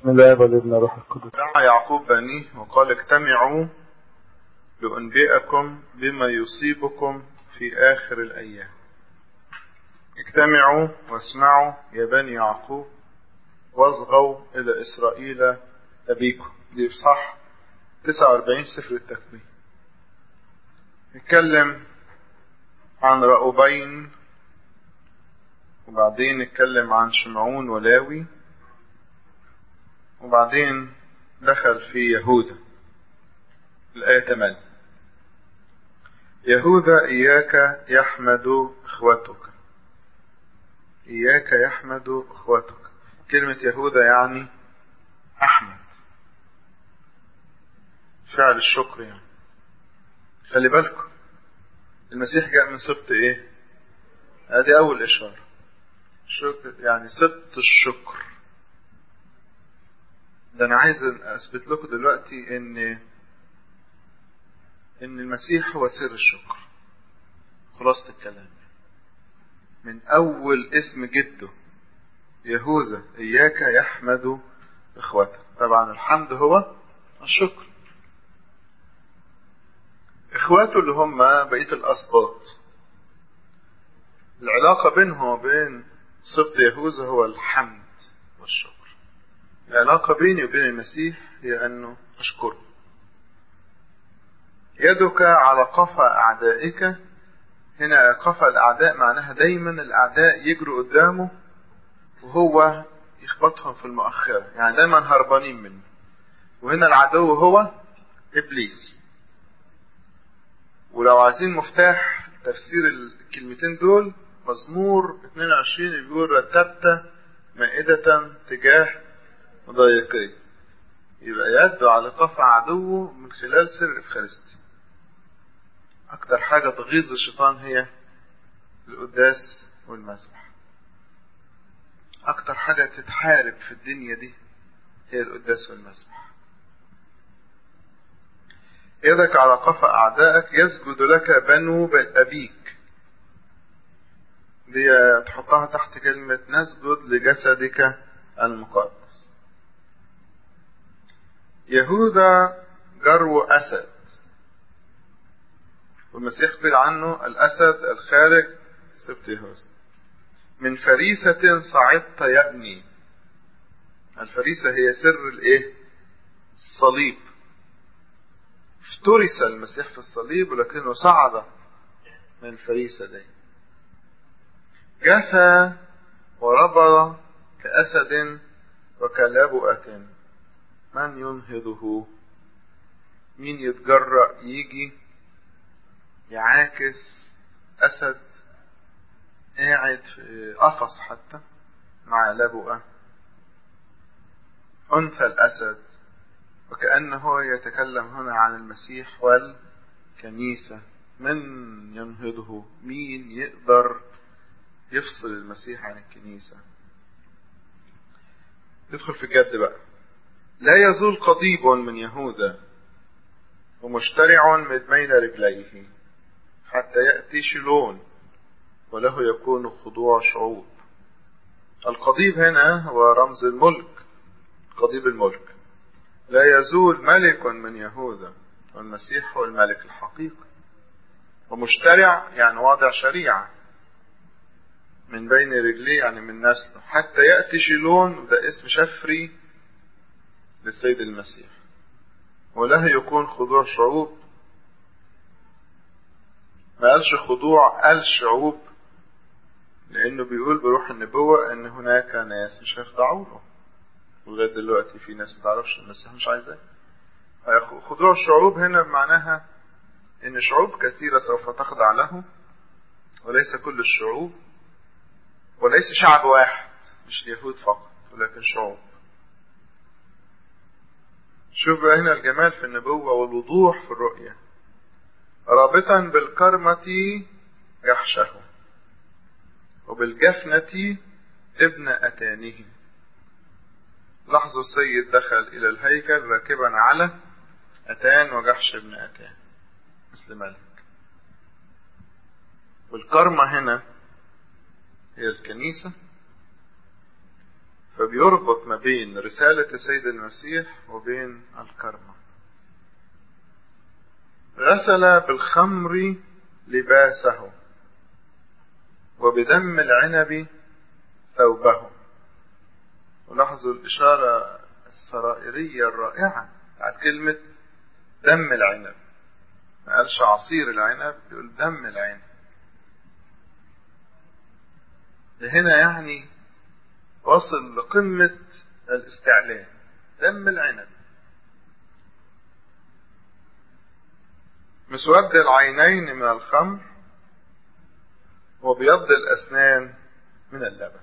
بسم الله والابن روح القدس دعا يعقوب بنيه وقال اجتمعوا لأنبئكم بما يصيبكم في آخر الأيام اجتمعوا واسمعوا يا بني يعقوب واصغوا إلى إسرائيل أبيكم دي في صح 49 سفر التكوين نتكلم عن رأوبين وبعدين نتكلم عن شمعون ولاوي وبعدين دخل في يهوذا الآية 8 يهوذا إياك يحمد إخوتك إياك يحمد إخوتك كلمة يهوذا يعني أحمد فعل الشكر يعني خلي بالكم المسيح جاء من سبط إيه؟ هذه أول إشارة شكر يعني سبط الشكر ده أنا عايز أثبت لكم دلوقتي إن إن المسيح هو سر الشكر خلاصة الكلام من أول اسم جده يهوذا إياك يحمد إخوته طبعا الحمد هو الشكر إخواته اللي هم بقية الأسباط العلاقة بينهم وبين سبط يهوذا هو الحمد والشكر العلاقة بيني وبين المسيح هي أنه أشكره يدك على قفا أعدائك هنا قفا الأعداء معناها دايما الأعداء يجروا قدامه وهو يخبطهم في المؤخرة يعني دايما هربانين منه وهنا العدو هو إبليس ولو عايزين مفتاح تفسير الكلمتين دول مزمور 22 اللي بيقول رتبت مائدة تجاه مضايقيه يبقى يدعو على قفا عدوه من خلال سر الإفخارستي أكتر حاجة تغيظ الشيطان هي القداس والمسبح أكتر حاجة تتحارب في الدنيا دي هي القداس والمسبح يدك على قفا أعدائك يسجد لك بنو أبيك دي تحطها تحت كلمة نسجد لجسدك المقدس يهوذا جرو أسد والمسيح قيل عنه الأسد الخارج سبت يهوذا من فريسة صعدت يا ابني الفريسة هي سر الايه الصليب افترس المسيح في الصليب ولكنه صعد من الفريسة دي جثى وربض كأسد وكلبؤة من ينهضه مين يتجرأ يجي يعاكس أسد قاعد في قفص حتى مع لبؤة أنثى الأسد وكأنه يتكلم هنا عن المسيح والكنيسة من ينهضه مين يقدر يفصل المسيح عن الكنيسة يدخل في الجد بقى لا يزول قضيب من يهوذا ومشترع من بين رجليه حتى يأتي شلون وله يكون خضوع شعوب القضيب هنا هو رمز الملك قضيب الملك لا يزول ملك من يهوذا والمسيح هو الملك الحقيقي ومشترع يعني واضع شريعة من بين رجليه يعني من نسله حتى يأتي شيلون ده اسم شفري للسيد المسيح وله يكون خضوع شعوب ما قالش خضوع قال شعوب لانه بيقول بروح النبوة ان هناك ناس مش هيخضعوا له ولغاية دلوقتي في ناس ما تعرفش المسيح مش عايزاه خضوع الشعوب هنا معناها ان شعوب كثيرة سوف تخضع له وليس كل الشعوب وليس شعب واحد مش اليهود فقط ولكن شعوب شوف بقى هنا الجمال في النبوة والوضوح في الرؤية رابطا بالكرمة جحشه وبالجفنة ابن أتانه لاحظوا السيد دخل إلى الهيكل راكبا على أتان وجحش ابن أتان مثل ملك والكرمة هنا هي الكنيسة فبيربط ما بين رسالة السيد المسيح وبين الكرمة غسل بالخمر لباسه وبدم العنب ثوبه ولاحظوا الإشارة السرائرية الرائعة بتاعت كلمة دم العنب ما قالش عصير العنب يقول دم العنب ده هنا يعني وصل لقمة الاستعلاء دم العنب مسود العينين من الخمر وبيض الأسنان من اللبن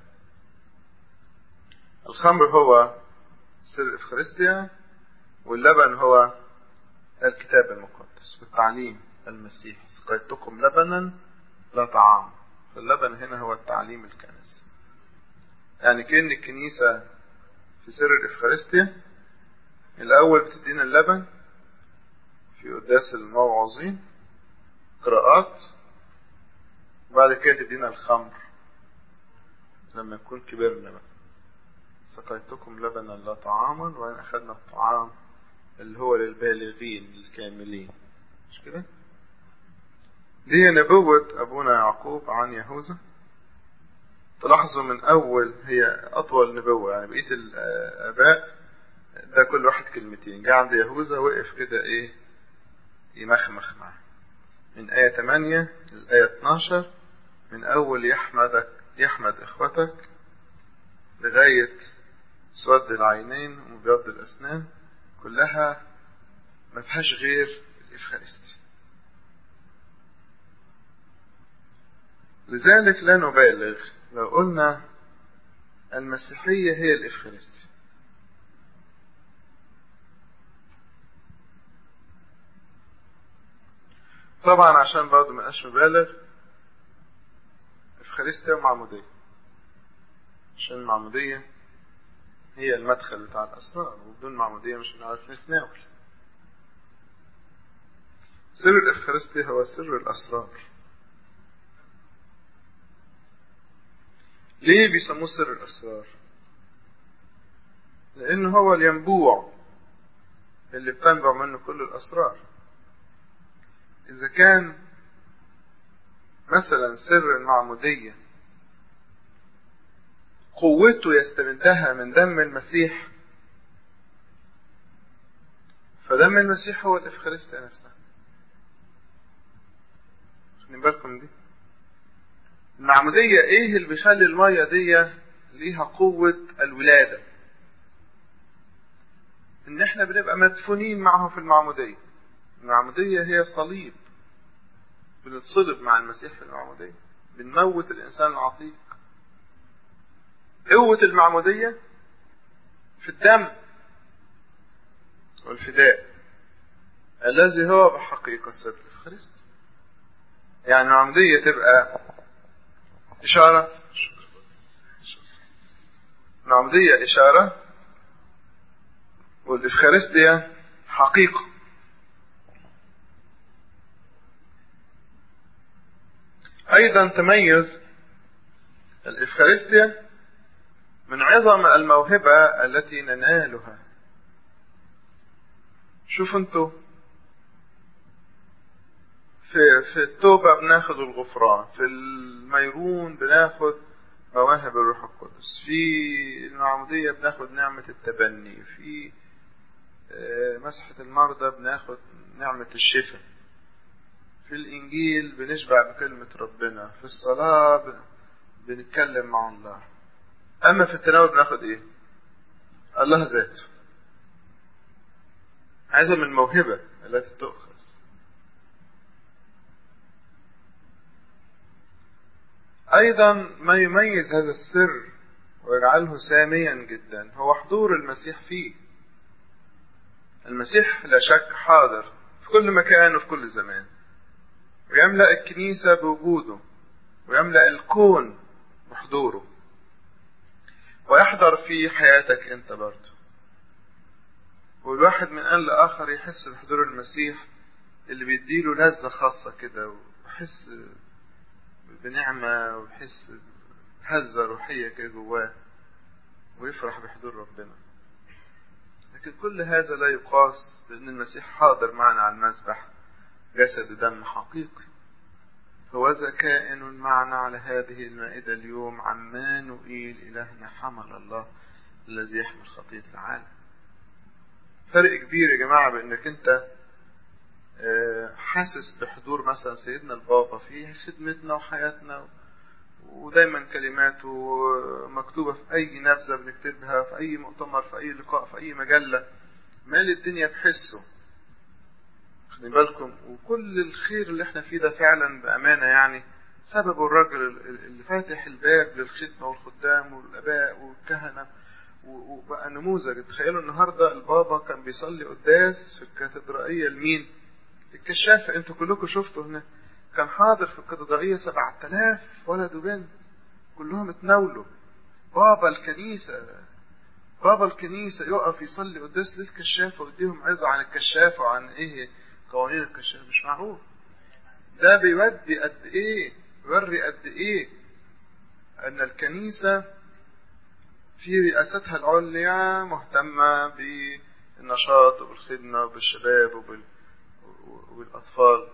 الخمر هو سر الإفخارستيا واللبن هو الكتاب المقدس والتعليم المسيحي سقيتكم لبنا لا طعام فاللبن هنا هو التعليم الكنسي يعني كأن الكنيسة في سر الإفخارستيا الأول بتدينا اللبن في قداس الموعظين قراءات وبعد كده تدينا الخمر لما نكون كبرنا بقى سقيتكم لبنا لا طعاما وإن أخذنا الطعام اللي هو للبالغين الكاملين مش كده دي نبوة أبونا يعقوب عن يهوذا تلاحظوا من أول هي أطول نبوة يعني بقية الآباء ده كل واحد كلمتين جه عند يهوذا وقف كده إيه يمخمخ معاه من آية 8 للآية 12 من أول يحمدك يحمد إخوتك لغاية سود العينين ومبيض الأسنان كلها ما فيهاش غير الإفخارستي لذلك لا نبالغ لو قلنا المسيحية هي الإفخارستي طبعا عشان برضه ما نبقاش مبالغ إفخارستيا ومعمودية عشان المعمودية هي المدخل بتاع الأسرار وبدون معمودية مش هنعرف نتناول سر الإفخارستيا هو سر الأسرار ليه بيسموه سر الأسرار لأنه هو الينبوع اللي بتنبع منه كل الأسرار إذا كان مثلا سر المعمودية قوته يستمدها من دم المسيح فدم المسيح هو الإفخارستيا نفسها خدين بالكم دي المعمودية ايه اللي بيخلي المية دي ليها قوة الولادة ان احنا بنبقى مدفونين معه في المعمودية المعمودية هي صليب بنتصلب مع المسيح في المعمودية بنموت الإنسان العتيق قوة المعمودية في الدم والفداء الذي هو بحقيقة سر الخريست يعني المعمودية تبقى إشارة المعمودية إشارة والإفخارستيا حقيقة أيضا تميز الإفخارستيا من عظم الموهبة التي ننالها شوفوا انتوا في في التوبة بناخد الغفران في الميرون بناخد مواهب الروح القدس في المعمودية بناخد نعمة التبني في مسحة المرضى بناخد نعمة الشفاء في الإنجيل بنشبع بكلمة ربنا في الصلاة بنتكلم مع الله أما في التناول بناخد إيه الله ذاته عايزة من الموهبة التي تؤخذ أيضا ما يميز هذا السر ويجعله ساميا جدا هو حضور المسيح فيه المسيح لا شك حاضر في كل مكان وفي كل زمان ويملأ الكنيسة بوجوده ويملأ الكون بحضوره ويحضر في حياتك انت برضه والواحد من آن لآخر يحس بحضور المسيح اللي بيديله لذة خاصة كده ويحس بنعمة ويحس بهزة روحية كده جواه ويفرح بحضور ربنا لكن كل هذا لا يقاس بأن المسيح حاضر معنا على المذبح جسد ودم حقيقي فوذا كائن معنا على هذه المائدة اليوم عمانوئيل إلهنا حمل الله الذي يحمل خطية العالم فرق كبير يا جماعة بأنك أنت حاسس بحضور مثلا سيدنا البابا في خدمتنا وحياتنا ودايما كلماته مكتوبة في أي نبذة بنكتبها في أي مؤتمر في أي لقاء في أي مجلة مال الدنيا بحسه خدين بالكم وكل الخير اللي احنا فيه ده فعلا بأمانة يعني سببه الراجل اللي فاتح الباب للخدمة والخدام والآباء والكهنة وبقى نموذج تخيلوا النهاردة البابا كان بيصلي قداس في الكاتدرائية لمين؟ الكشافة انتوا كلكم شفتوا هنا كان حاضر في الكاتدرائية سبعة آلاف ولد وبنت كلهم اتناولوا بابا الكنيسة بابا الكنيسة يقف يصلي قداس للكشافة ويديهم عظة عن الكشافة وعن ايه قوانين الكشافة مش معقول ده بيودي قد ايه يوري قد ايه ان الكنيسة في رئاستها العليا مهتمة بالنشاط وبالخدمة وبالشباب وبال... وبالأطفال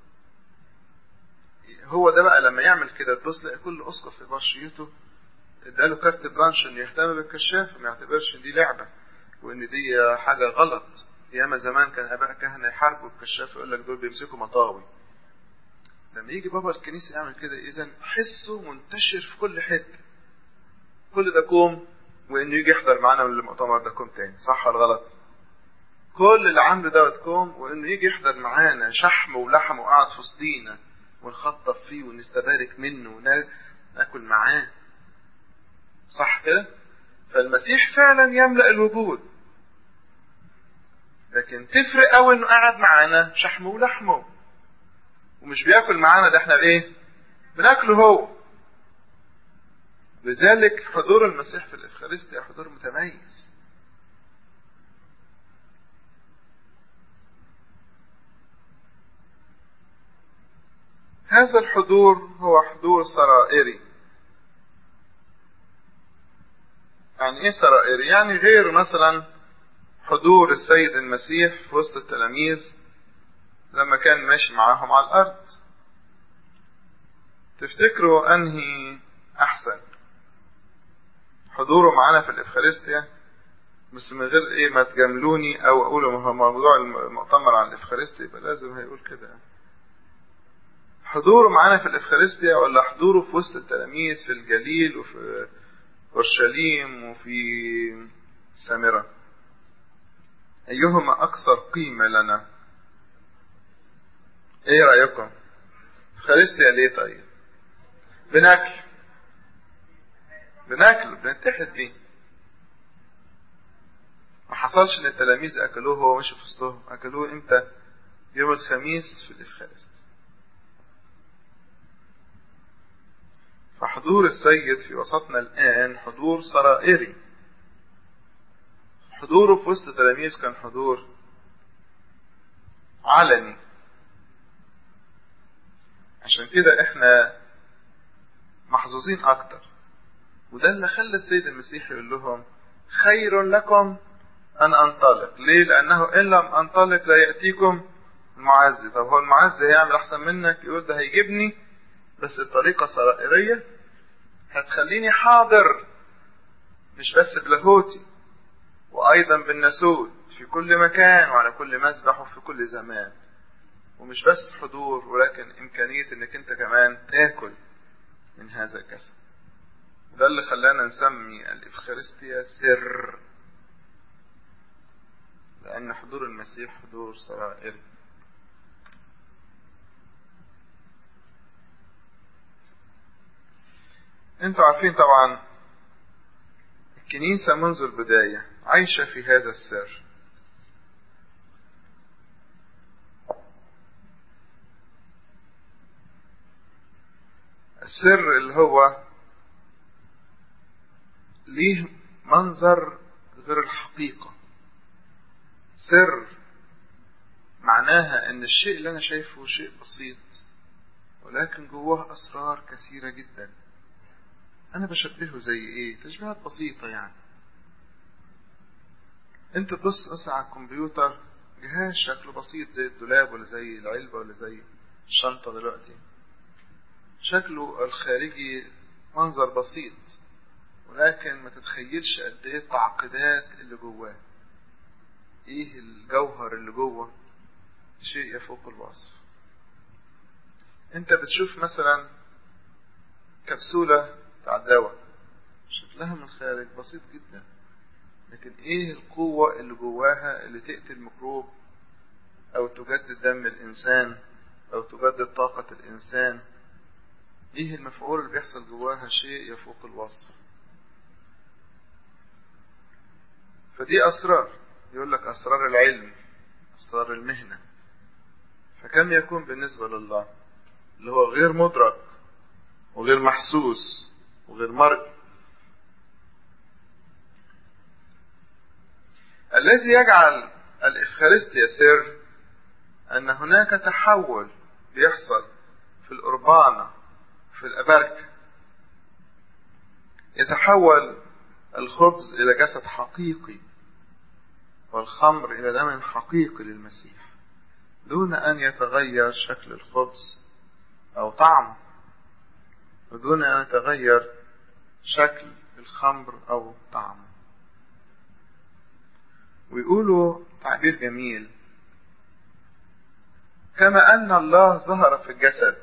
هو ده بقى لما يعمل كده تبص تلاقي كل اسقف في بشريته اداله كارت برانش انه يهتم بالكشاف ما يعتبرش ان دي لعبه وان دي حاجه غلط ياما زمان كان اباء كهنه يحاربوا الكشاف يقول لك دول بيمسكوا مطاوي لما يجي بابا الكنيسه يعمل كده اذا حسه منتشر في كل حته كل ده كوم وانه يجي يحضر معانا من المؤتمر ده كوم تاني صح ولا غلط كل اللي عنده دوت كوم وانه يجي يحضر معانا شحم ولحم وقعد في وسطينا ونخطف فيه ونستبارك منه وناكل معاه صح كده فالمسيح فعلا يملأ الوجود لكن تفرق قوي انه قاعد معانا شحمه ولحمه ومش بياكل معانا ده احنا بايه بناكله هو لذلك حضور المسيح في الافخارستيا حضور متميز هذا الحضور هو حضور سرائري يعني ايه سرائري يعني غير مثلا حضور السيد المسيح في وسط التلاميذ لما كان ماشي معاهم على الارض تفتكروا انهي احسن حضوره معانا في الافخارستيا بس من غير ايه ما تجاملوني او اقولوا ما هو موضوع المؤتمر عن الافخارستيا يبقى لازم هيقول كده حضوره معانا في الافخارستيا ولا حضوره في وسط التلاميذ في الجليل وفي اورشليم وفي سامره ايهما اكثر قيمه لنا ايه رايكم افخارستيا ليه طيب بناكل بناكل بنتحد بيه ما حصلش ان التلاميذ اكلوه وهو ماشي في وسطهم اكلوه امتى يوم الخميس في الافخارست فحضور السيد في وسطنا الآن حضور سرائري حضوره في وسط التلاميذ كان حضور علني عشان كده احنا محظوظين اكتر وده اللي خلى السيد المسيح يقول لهم خير لكم ان انطلق ليه لانه ان لم انطلق لا ياتيكم المعز طب هو المعز هيعمل احسن منك يقول ده هيجيبني بس بطريقة سرائرية هتخليني حاضر مش بس بلاهوتي وأيضا بالناسوت في كل مكان وعلى كل مسبح وفي كل زمان ومش بس حضور ولكن إمكانية إنك أنت كمان تاكل من هذا الجسد ده اللي خلانا نسمي الإفخارستيا سر لأن حضور المسيح حضور سرائري انتوا عارفين طبعا الكنيسة منذ البداية عايشة في هذا السر السر اللي هو ليه منظر غير الحقيقة سر معناها ان الشيء اللي انا شايفه شيء بسيط ولكن جواه اسرار كثيرة جدا انا بشبهه زي ايه تشبيهات بسيطة يعني انت تبص مثلا على الكمبيوتر جهاز شكله بسيط زي الدولاب ولا زي العلبة ولا زي الشنطة دلوقتي شكله الخارجي منظر بسيط ولكن ما تتخيلش قد ايه التعقيدات اللي جواه ايه الجوهر اللي جوه شيء يفوق الوصف انت بتشوف مثلا كبسولة بتاع الدواء شكلها من الخارج بسيط جدا لكن ايه القوة اللي جواها اللي تقتل ميكروب او تجدد دم الانسان او تجدد طاقة الانسان ايه المفعول اللي بيحصل جواها شيء يفوق الوصف فدي اسرار يقول لك اسرار العلم اسرار المهنة فكم يكون بالنسبة لله اللي هو غير مدرك وغير محسوس وغير مرئي الذي يجعل الإفخارستيا سر أن هناك تحول بيحصل في الأربانة في الأبركة يتحول الخبز إلى جسد حقيقي والخمر إلى دم حقيقي للمسيح دون أن يتغير شكل الخبز أو طعمه ودون أن يتغير شكل الخمر أو طعمه ويقولوا تعبير جميل كما أن الله ظهر في الجسد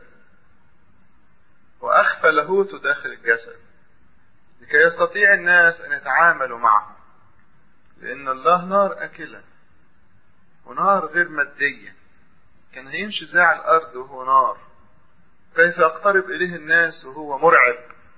وأخفى لاهوته داخل الجسد لكي يستطيع الناس أن يتعاملوا معه لأن الله نار أكلة ونار غير مادية كان هيمشي زي الأرض وهو نار كيف يقترب إليه الناس وهو مرعب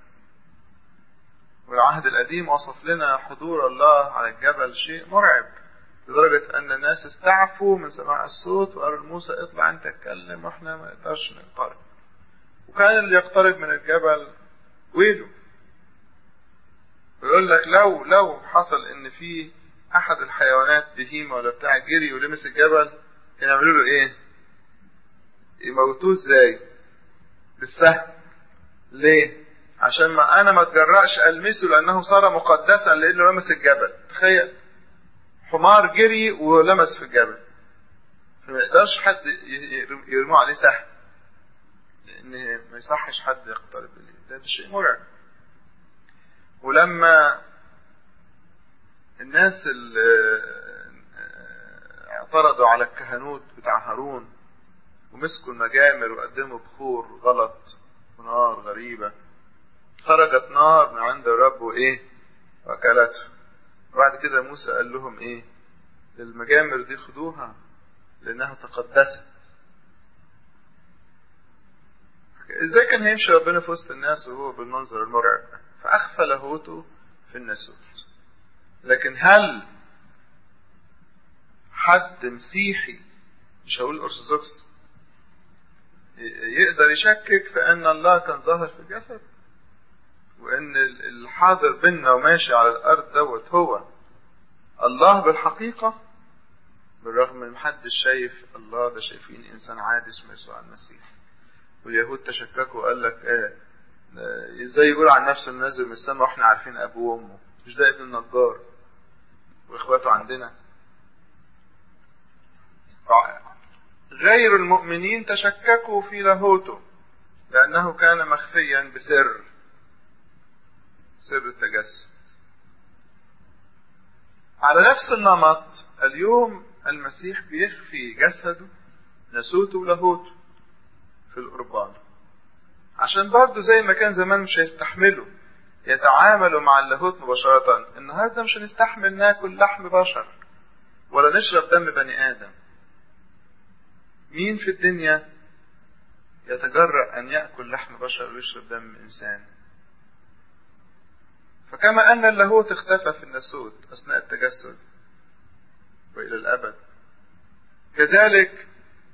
والعهد القديم وصف لنا حضور الله على الجبل شيء مرعب لدرجة أن الناس استعفوا من سماع الصوت وقالوا لموسى اطلع أنت اتكلم وإحنا ما نقدرش نقترب وكان اللي يقترب من الجبل ويله يقول لك لو لو حصل ان في احد الحيوانات بهيمة ولا بتاع جري ولمس الجبل كانوا يعملوا له ايه يموتوه ازاي بالسهم ليه عشان ما انا ما اتجرأش المسه لانه صار مقدسا لانه لمس الجبل تخيل حمار جري ولمس في الجبل فما يقدرش حد يرموا عليه سهم لان ما يصحش حد يقترب اليه ده شيء مرعب ولما الناس اللي اعترضوا على الكهنوت بتاع هارون ومسكوا المجامر وقدموا بخور غلط ونار غريبة خرجت نار من عند الرب وايه واكلته وبعد كده موسى قال لهم ايه المجامر دي خدوها لانها تقدست ازاي كان هيمشي ربنا في وسط الناس وهو بالمنظر المرعب فأخفى لاهوته في الناسوت لكن هل حد مسيحي مش هقول أرثوذكس يقدر يشكك في أن الله كان ظاهر في الجسد وأن الحاضر بيننا وماشي على الأرض دوت هو الله بالحقيقة بالرغم من محدش شايف الله ده شايفين إنسان عادي اسمه يسوع المسيح واليهود تشككوا وقال لك ايه ازاي يقول عن نفسه نازل من السماء واحنا عارفين ابوه وامه مش ده ابن النجار واخواته عندنا غير المؤمنين تشككوا في لاهوته لانه كان مخفيا بسر سر التجسد على نفس النمط اليوم المسيح بيخفي جسده ناسوته ولاهوته في القربان عشان برضه زي ما كان زمان مش هيستحملوا يتعاملوا مع اللاهوت مباشرة النهاردة مش هنستحمل ناكل لحم بشر ولا نشرب دم بني آدم مين في الدنيا يتجرأ أن يأكل لحم بشر ويشرب دم إنسان فكما أن اللاهوت اختفى في الناسوت أثناء التجسد وإلى الأبد كذلك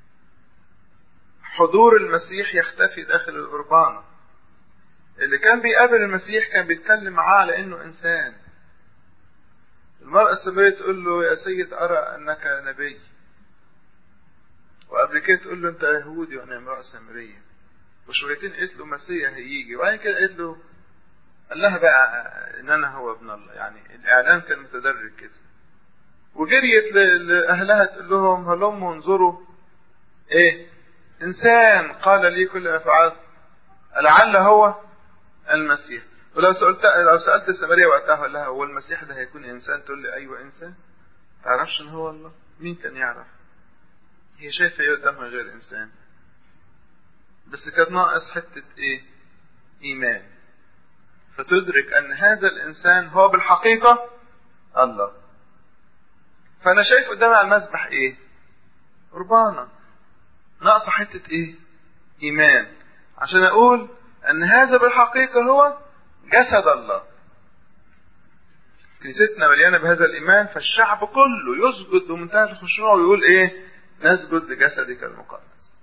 حضور المسيح يختفي داخل القربان اللي كان بيقابل المسيح كان بيتكلم معاه على انه انسان المرأة السامرية تقول له يا سيد أرى أنك نبي وقبل كده تقول له أنت يهودي وأنا امرأة سامرية وشويتين قالت له مسيح هيجي وبعدين كده قالت له قال لها بقى إن أنا هو ابن الله يعني الإعلان كان متدرج كده وجريت لأهلها تقول لهم هلموا انظروا ايه انسان قال لي كل ما فعلت لعل هو المسيح ولو سألت لو سألت سماريا وقتها قال لها هو المسيح ده هيكون انسان تقول لي ايوه انسان تعرفش ان هو الله مين كان يعرف هي شايفه ايه قدامها غير انسان بس كان ناقص حته ايه ايمان فتدرك ان هذا الانسان هو بالحقيقه الله فانا شايف قدامي على المسبح ايه قربانه ناقصه حته ايه ايمان عشان اقول ان هذا بالحقيقه هو جسد الله كنيستنا مليانه بهذا الايمان فالشعب كله يسجد بمنتهى الخشوع ويقول ايه نسجد لجسدك المقدس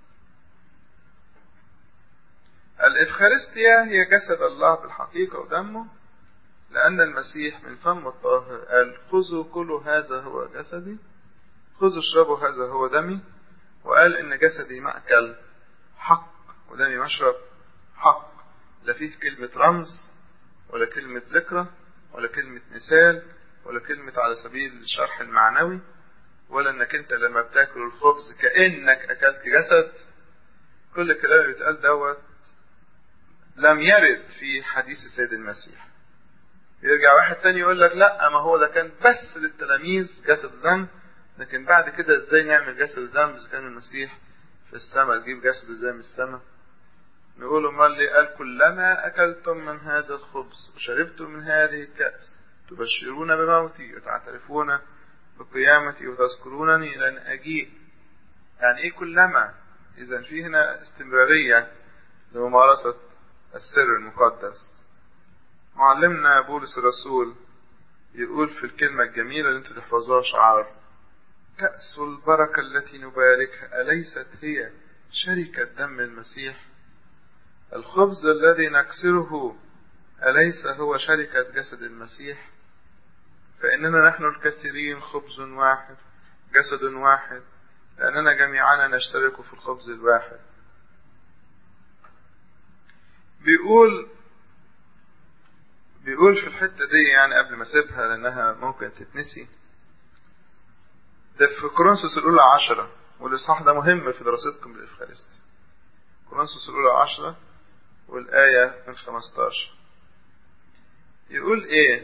الإفخارستيا هي جسد الله بالحقيقة ودمه لأن المسيح من فم الطاهر قال خذوا كلوا هذا هو جسدي خذوا اشربوا هذا هو دمي وقال إن جسدي مأكل حق ودمي مشرب حق لا فيه كلمة رمز ولا كلمة ذكرى ولا كلمة مثال ولا كلمة على سبيل الشرح المعنوي ولا انك انت لما بتاكل الخبز كأنك اكلت جسد كل الكلام اللي بيتقال دوت لم يرد في حديث السيد المسيح يرجع واحد تاني يقول لك لا ما هو ده كان بس للتلاميذ جسد الدم لكن بعد كده ازاي نعمل جسد الدم اذا كان المسيح في السماء تجيب جسد ازاي من السماء نقول امال ليه قال كلما اكلتم من هذا الخبز وشربتم من هذه الكأس تبشرون بموتي وتعترفون بقيامتي وتذكرونني لن اجيء يعني ايه كلما اذا في هنا استمرارية لممارسة السر المقدس معلمنا بولس الرسول يقول في الكلمة الجميلة اللي انتوا تحفظوها شعار كأس البركة التي نباركها أليست هي شركة دم المسيح الخبز الذي نكسره أليس هو شركة جسد المسيح فإننا نحن الكثيرين خبز واحد جسد واحد لأننا جميعنا نشترك في الخبز الواحد بيقول بيقول في الحتة دي يعني قبل ما اسيبها لأنها ممكن تتنسي ده في كورنثوس الأولى عشرة والإصحاح ده مهم في دراستكم للإفخارستي كورنثوس الأولى عشرة والآية من 15 يقول إيه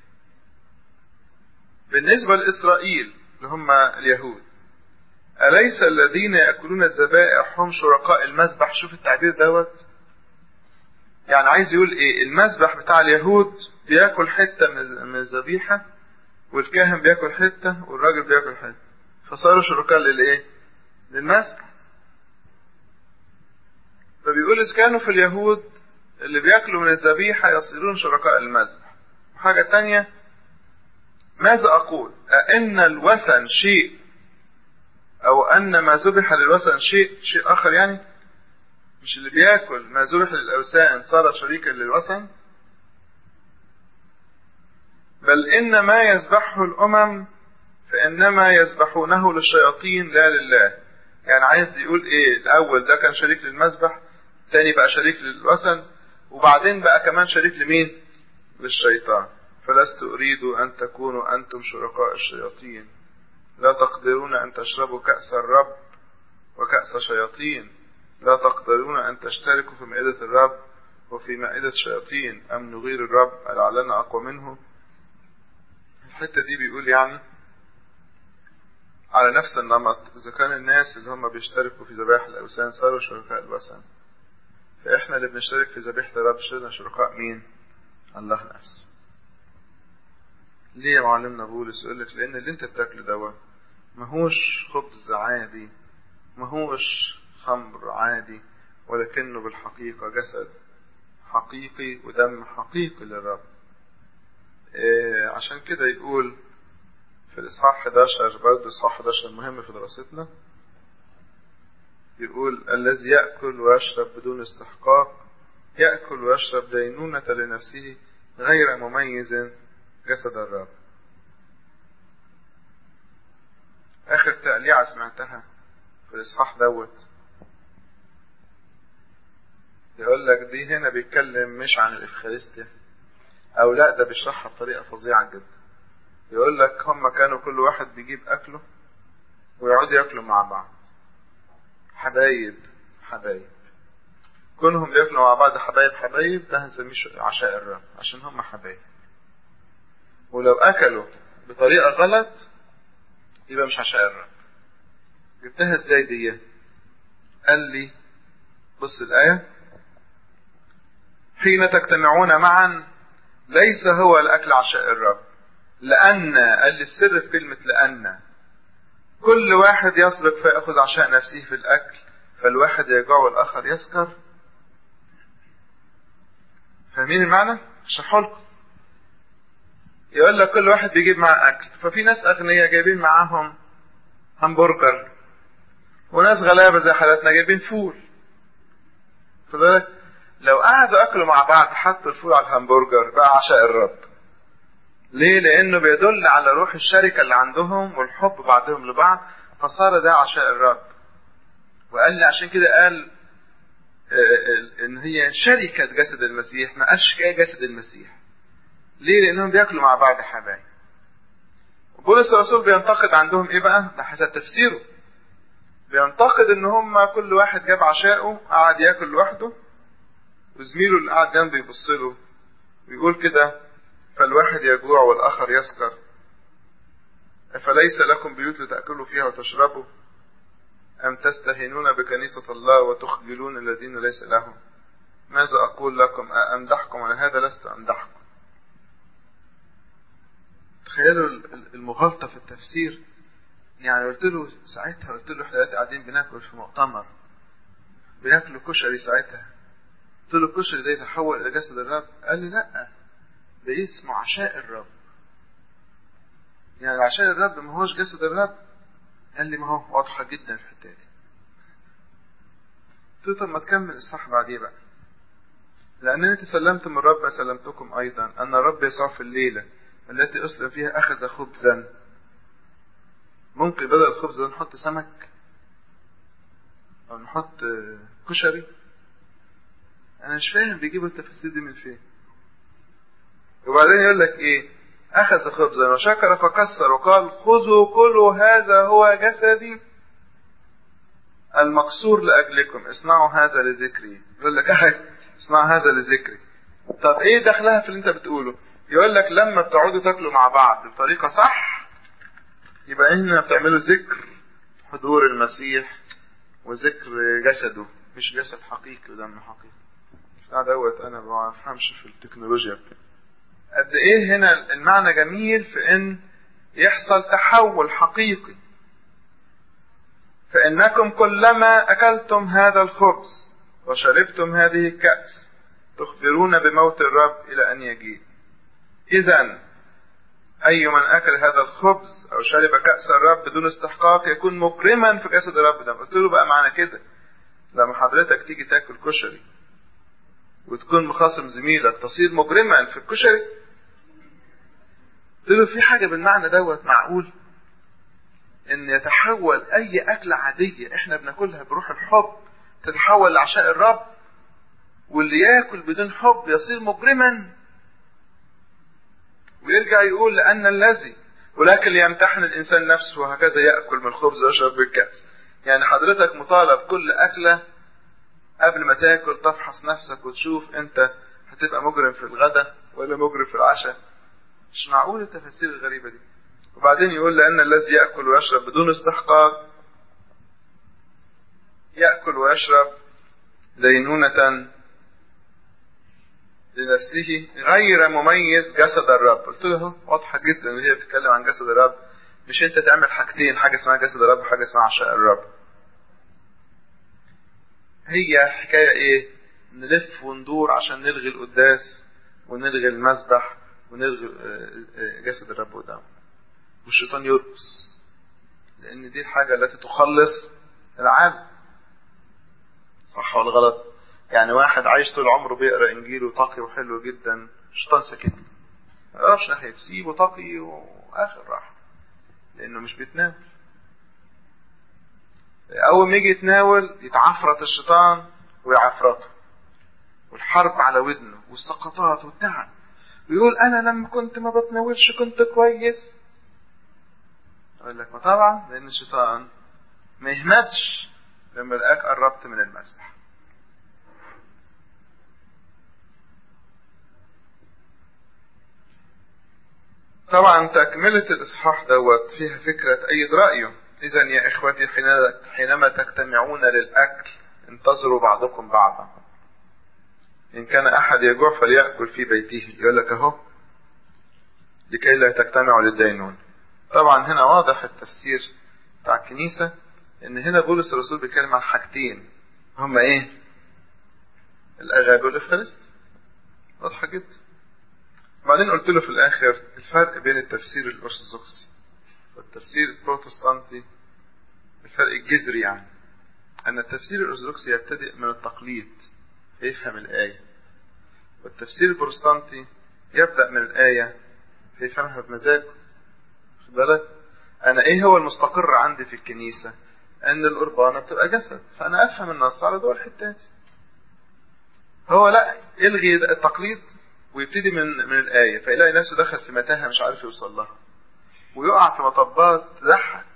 بالنسبة لإسرائيل اللي هم اليهود أليس الذين يأكلون الذبائح هم شركاء المذبح شوف التعبير دوت يعني عايز يقول ايه المذبح بتاع اليهود بياكل حتة من الذبيحة والكاهن بياكل حتة والراجل بياكل حتة فصاروا شركاء للايه للمذبح فبيقول إذا كانوا في اليهود اللي بياكلوا من الذبيحة يصيرون شركاء المذبح وحاجة تانية ماذا أقول أئن الوثن شيء أو أن ما ذبح للوثن شيء شيء آخر يعني مش اللي بياكل ما ذبح للأوثان صار شريكا للوثن بل إن ما يذبحه الأمم فإنما يذبحونه للشياطين لا لله يعني عايز يقول إيه الأول ده كان شريك للمذبح تاني بقى شريك للوثن وبعدين بقى كمان شريك لمين للشيطان فلست أريد أن تكونوا أنتم شركاء الشياطين لا تقدرون أن تشربوا كأس الرب وكأس شياطين لا تقدرون أن تشتركوا في مائدة الرب وفي مائدة شياطين أم نغير الرب لعلنا أقوى منه الحتة دي بيقول يعني على نفس النمط إذا كان الناس اللي هم بيشتركوا في ذبائح الأوثان صاروا شركاء الوثن فإحنا اللي بنشترك في ذبيحة الرب صرنا شركاء مين؟ الله نفسه ليه يا معلمنا بولس يقول لك لأن اللي أنت بتاكله دوت ماهوش خبز عادي ماهوش خمر عادي ولكنه بالحقيقة جسد حقيقي ودم حقيقي للرب إيه عشان كده يقول في الإصحاح 11 برضه إصحاح 11 مهم في دراستنا يقول الذي يأكل ويشرب بدون استحقاق يأكل ويشرب دينونة لنفسه غير مميز جسد الرب آخر تقليعة سمعتها في الإصحاح دوت يقول لك دي هنا بيتكلم مش عن الإفخارستيا أو لا ده بيشرحها بطريقة فظيعة جدا يقول لك هم كانوا كل واحد بيجيب أكله ويقعدوا ياكلوا مع بعض حبايب حبايب كونهم ياكلوا مع بعض حبايب حبايب ده هنسميه عشاء الرب عشان هم حبايب ولو أكلوا بطريقة غلط يبقى مش عشاء الرب جبتها ازاي دي قال لي بص الآية حين تجتمعون معا ليس هو الأكل عشاء الرب لأن قال لي السر في كلمة لأن كل واحد يسرق فيأخذ عشاء نفسه في الأكل فالواحد يجوع والآخر يسكر فاهمين المعنى؟ اشرحه لكم يقول لك كل واحد بيجيب معاه أكل ففي ناس أغنياء جايبين معاهم همبرجر وناس غلابة زي حالتنا جايبين فول فذلك لو قعدوا أكلوا مع بعض حطوا الفول على الهمبرجر بقى عشاء الرب ليه؟ لأنه بيدل على روح الشركة اللي عندهم والحب بعضهم لبعض فصار ده عشاء الرب وقال لي عشان كده قال ان هي شركة جسد المسيح ما قالش جسد المسيح ليه لانهم بياكلوا مع بعض حبايب بولس الرسول بينتقد عندهم ايه بقى ده حسب تفسيره بينتقد ان هم كل واحد جاب عشاءه قعد ياكل لوحده وزميله اللي قاعد جنبه يبص له ويقول كده فالواحد يجوع والاخر يسكر افليس لكم بيوت لتاكلوا فيها وتشربوا أم تستهينون بكنيسة الله وتخجلون الذين ليس لهم ماذا أقول لكم أمدحكم على هذا لست أمدحكم تخيلوا المغالطة في التفسير يعني قلت له ساعتها قلت له احنا دلوقتي قاعدين بناكل في مؤتمر بناكلوا كشري ساعتها قلت له الكشري ده يتحول إلى جسد الرب قال لي لا ده اسمه عشاء الرب يعني عشاء الرب ما هوش جسد الرب قال لي ما هو واضحة جدا في الحتة دي قلت له طب ما تكمل الصح بعديه بقى لأنني تسلمت من الرب ما سلمتكم أيضا أن الرب يسوع في الليلة التي أسلم فيها أخذ خبزا ممكن بدل الخبز ده نحط سمك أو نحط كشري أنا مش فاهم بيجيبوا التفاسير دي من فين وبعدين يقول لك إيه أخذ خبزا وشكر فكسر وقال خذوا كلوا هذا هو جسدي المكسور لأجلكم اصنعوا هذا لذكري يقول لك أحد اصنعوا هذا لذكري طب إيه دخلها في اللي أنت بتقوله يقول لك لما بتقعدوا تاكلوا مع بعض بطريقة صح يبقى هنا بتعملوا ذكر حضور المسيح وذكر جسده مش جسد حقيقي ودم حقيقي بتاع دوت انا ما بفهمش في التكنولوجيا قد ايه هنا المعنى جميل في ان يحصل تحول حقيقي فانكم كلما اكلتم هذا الخبز وشربتم هذه الكأس تخبرون بموت الرب الى ان يجيء اذا اي من اكل هذا الخبز او شرب كأس الرب بدون استحقاق يكون مكرما في جسد الرب ده قلت له بقى معنى كده لما حضرتك تيجي تاكل كشري وتكون مخاصم زميلك تصير مجرما في الكشري قلت له في حاجة بالمعنى دوت معقول ان يتحول اي اكلة عادية احنا بناكلها بروح الحب تتحول لعشاء الرب واللي ياكل بدون حب يصير مجرما ويرجع يقول لان الذي ولكن ليمتحن الانسان نفسه وهكذا ياكل من الخبز ويشرب بالكاس يعني حضرتك مطالب كل اكله قبل ما تاكل تفحص نفسك وتشوف انت هتبقى مجرم في الغداء ولا مجرم في العشاء مش معقول التفاسير الغريبة دي وبعدين يقول لأن الذي يأكل ويشرب بدون استحقاق يأكل ويشرب دينونة لنفسه غير مميز جسد الرب قلت له واضحة جدا ان هي بتتكلم عن جسد الرب مش انت تعمل حاجتين حاجة اسمها جسد الرب وحاجة اسمها عشاء الرب هي حكاية ايه نلف وندور عشان نلغي القداس ونلغي المسبح ونلغي جسد الرب قدامه والشيطان يرقص لان دي الحاجة التي تخلص العالم صح ولا غلط يعني واحد عايش طول عمره بيقرا انجيل وتقي وحلو جدا الشيطان ساكت ما يعرفش ناحيه سيبه تقي واخر راحه لانه مش بيتناول اول ما يجي يتناول يتعفرط الشيطان ويعفرطه والحرب على ودنه والسقطات والتعب ويقول انا لما كنت ما بتناولش كنت كويس اقول لك ما طبعا لان الشيطان ما يهمتش لما لقاك قربت من المسبح طبعا تكملة الإصحاح دوت فيها فكرة تأيد رأيه إذا يا إخوتي حينما تجتمعون للأكل انتظروا بعضكم بعضا إن كان أحد يجوع فليأكل في بيته يقول لك أهو لكي لا تجتمعوا للدينون طبعا هنا واضح التفسير بتاع الكنيسة إن هنا بولس الرسول بيتكلم عن حاجتين هما إيه؟ الأغابة والإفخارست واضحة جدا بعدين قلت له في الآخر الفرق بين التفسير الأرثوذكسي والتفسير البروتستانتي الفرق الجذري يعني أن التفسير الأرثوذكسي يبتدئ من التقليد فيفهم الآية والتفسير البروتستانتي يبدأ من الآية فيفهمها بمزاجه خد بالك أنا إيه هو المستقر عندي في الكنيسة أن القربانة بتبقى جسد فأنا أفهم النص على دول الحتات هو لا يلغي التقليد ويبتدي من من الآية فيلاقي نفسه دخل في متاهة مش عارف يوصل لها ويقع في مطبات تضحك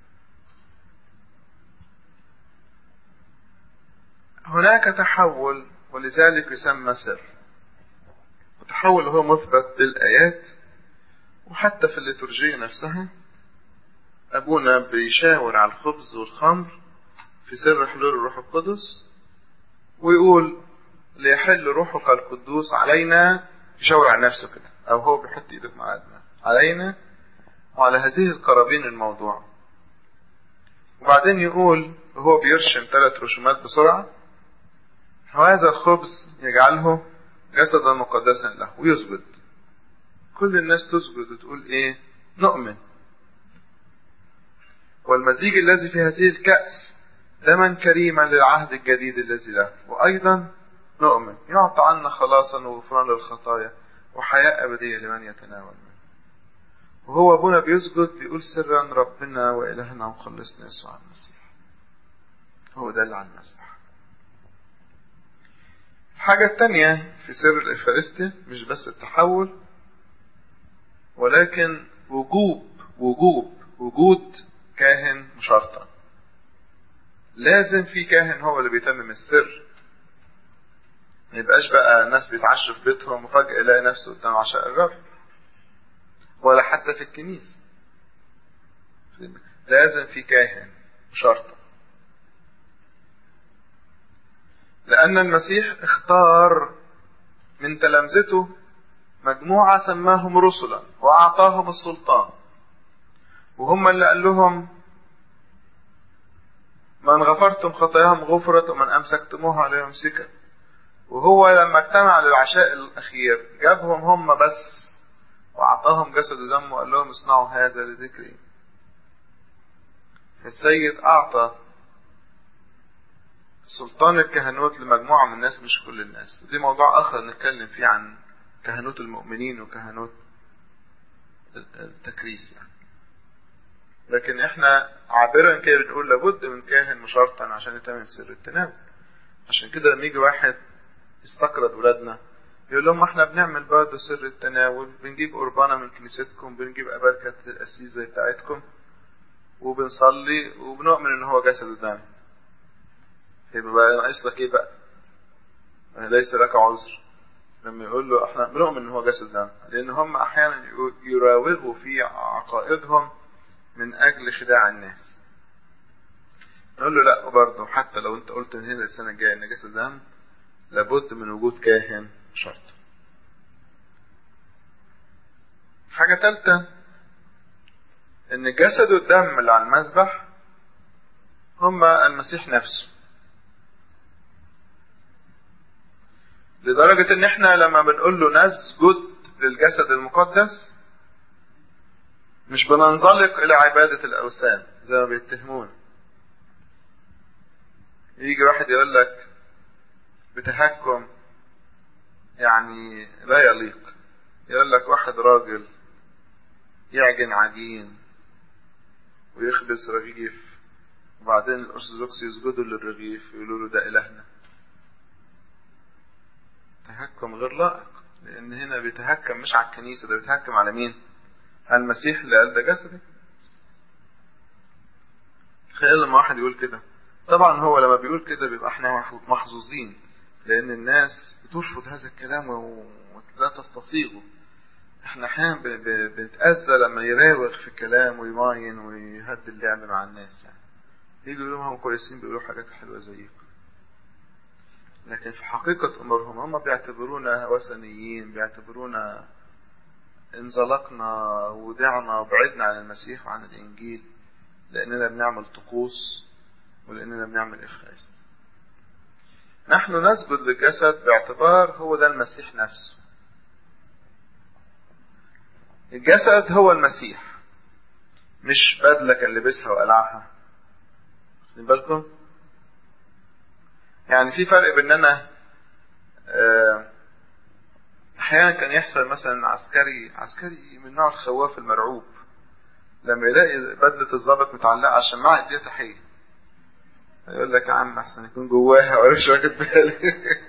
هناك تحول ولذلك يسمى سر التحول هو مثبت بالآيات وحتى في الليتورجية نفسها أبونا بيشاور على الخبز والخمر في سر حلول الروح القدس ويقول ليحل روحك القدوس علينا يشاور على نفسه كده أو هو بيحط إيده مع دماغه علينا وعلى هذه القرابين الموضوع وبعدين يقول وهو بيرشم ثلاث رسومات بسرعة وهذا الخبز يجعله جسدا مقدسا له ويسجد كل الناس تسجد وتقول ايه نؤمن والمزيج الذي في هذه الكأس دما كريما للعهد الجديد الذي له وأيضا نؤمن يعطى عنا خلاصا وغفران للخطايا وحياة أبدية لمن يتناول منه وهو أبونا بيسجد بيقول سرا ربنا وإلهنا ومخلصنا يسوع المسيح هو ده اللي على المسبح الحاجة التانية في سر الإفارستي مش بس التحول ولكن وجوب وجوب وجود كاهن مشارطة لازم في كاهن هو اللي بيتمم السر ما يبقاش بقى ناس بيتعشوا في بيتهم وفجأة يلاقي نفسه قدام عشاء الرب ولا حتى في الكنيسة لازم في كاهن شرطة لأن المسيح اختار من تلامذته مجموعة سماهم رسلا وأعطاهم السلطان وهم اللي قال لهم من غفرتم خطاياهم غفرت ومن أمسكتموها عليهم سكت وهو لما اجتمع للعشاء الأخير جابهم هم بس وأعطاهم جسد ودم وقال لهم اصنعوا هذا لذكري السيد أعطى سلطان الكهنوت لمجموعة من الناس مش كل الناس دي موضوع آخر نتكلم فيه عن كهنوت المؤمنين وكهنوت التكريس يعني لكن احنا عابرا كده بنقول لابد من كاهن مشرطا عشان يتمم سر التناول عشان كده لما يجي واحد يستقرض ولادنا يقول لهم احنا بنعمل برضه سر التناول بنجيب قربانه من كنيستكم بنجيب أبركة الأسيس زي بتاعتكم وبنصلي وبنؤمن ان هو جسد ودم يبقى بقى ناقص لك ايه بقى؟ ليس لك عذر لما يقول له احنا بنؤمن ان هو جسد دم لان هم احيانا يراوغوا في عقائدهم من اجل خداع الناس نقول له لا برضه حتى لو انت قلت من هنا السنه الجايه ان جسد دم لابد من وجود كاهن شرط حاجة تالتة ان الجسد والدم اللي على المذبح هما المسيح نفسه لدرجة ان احنا لما بنقول له نسجد للجسد المقدس مش بننزلق الى عبادة الاوثان زي ما بيتهمون يجي واحد يقول لك بتهكم يعني لا يليق يقول لك واحد راجل يعجن عجين ويخبز رغيف وبعدين الأرثوذكس يسجدوا للرغيف يقولوا له ده إلهنا تهكم غير لائق لأن هنا بيتهكم مش على الكنيسة ده بيتهكم على مين؟ على المسيح اللي قال ده جسدي تخيل لما واحد يقول كده طبعا هو لما بيقول كده بيبقى احنا محظوظين لأن الناس بترفض هذا الكلام ولا تستصيغه احنا احيانا بنتأذى لما يراوغ في الكلام ويماين ويهد اللعب مع الناس يعني يجوا يقولوا هم كويسين بيقولوا حاجات حلوة زيكم لكن في حقيقة أمورهم هم بيعتبرونا وثنيين بيعتبرونا انزلقنا ودعنا وبعدنا عن المسيح وعن الإنجيل لأننا بنعمل طقوس ولأننا بنعمل إخلاص نحن نسجد للجسد باعتبار هو ده المسيح نفسه الجسد هو المسيح مش بدلة كان لبسها وقلعها واخدين بالكم يعني في فرق بين انا احيانا كان يحصل مثلا عسكري عسكري من نوع الخواف المرعوب لما يلاقي بدلة الضابط متعلقة عشان معه دي تحية يقول لك يا عم احسن يكون جواها ولا مش واخد بالي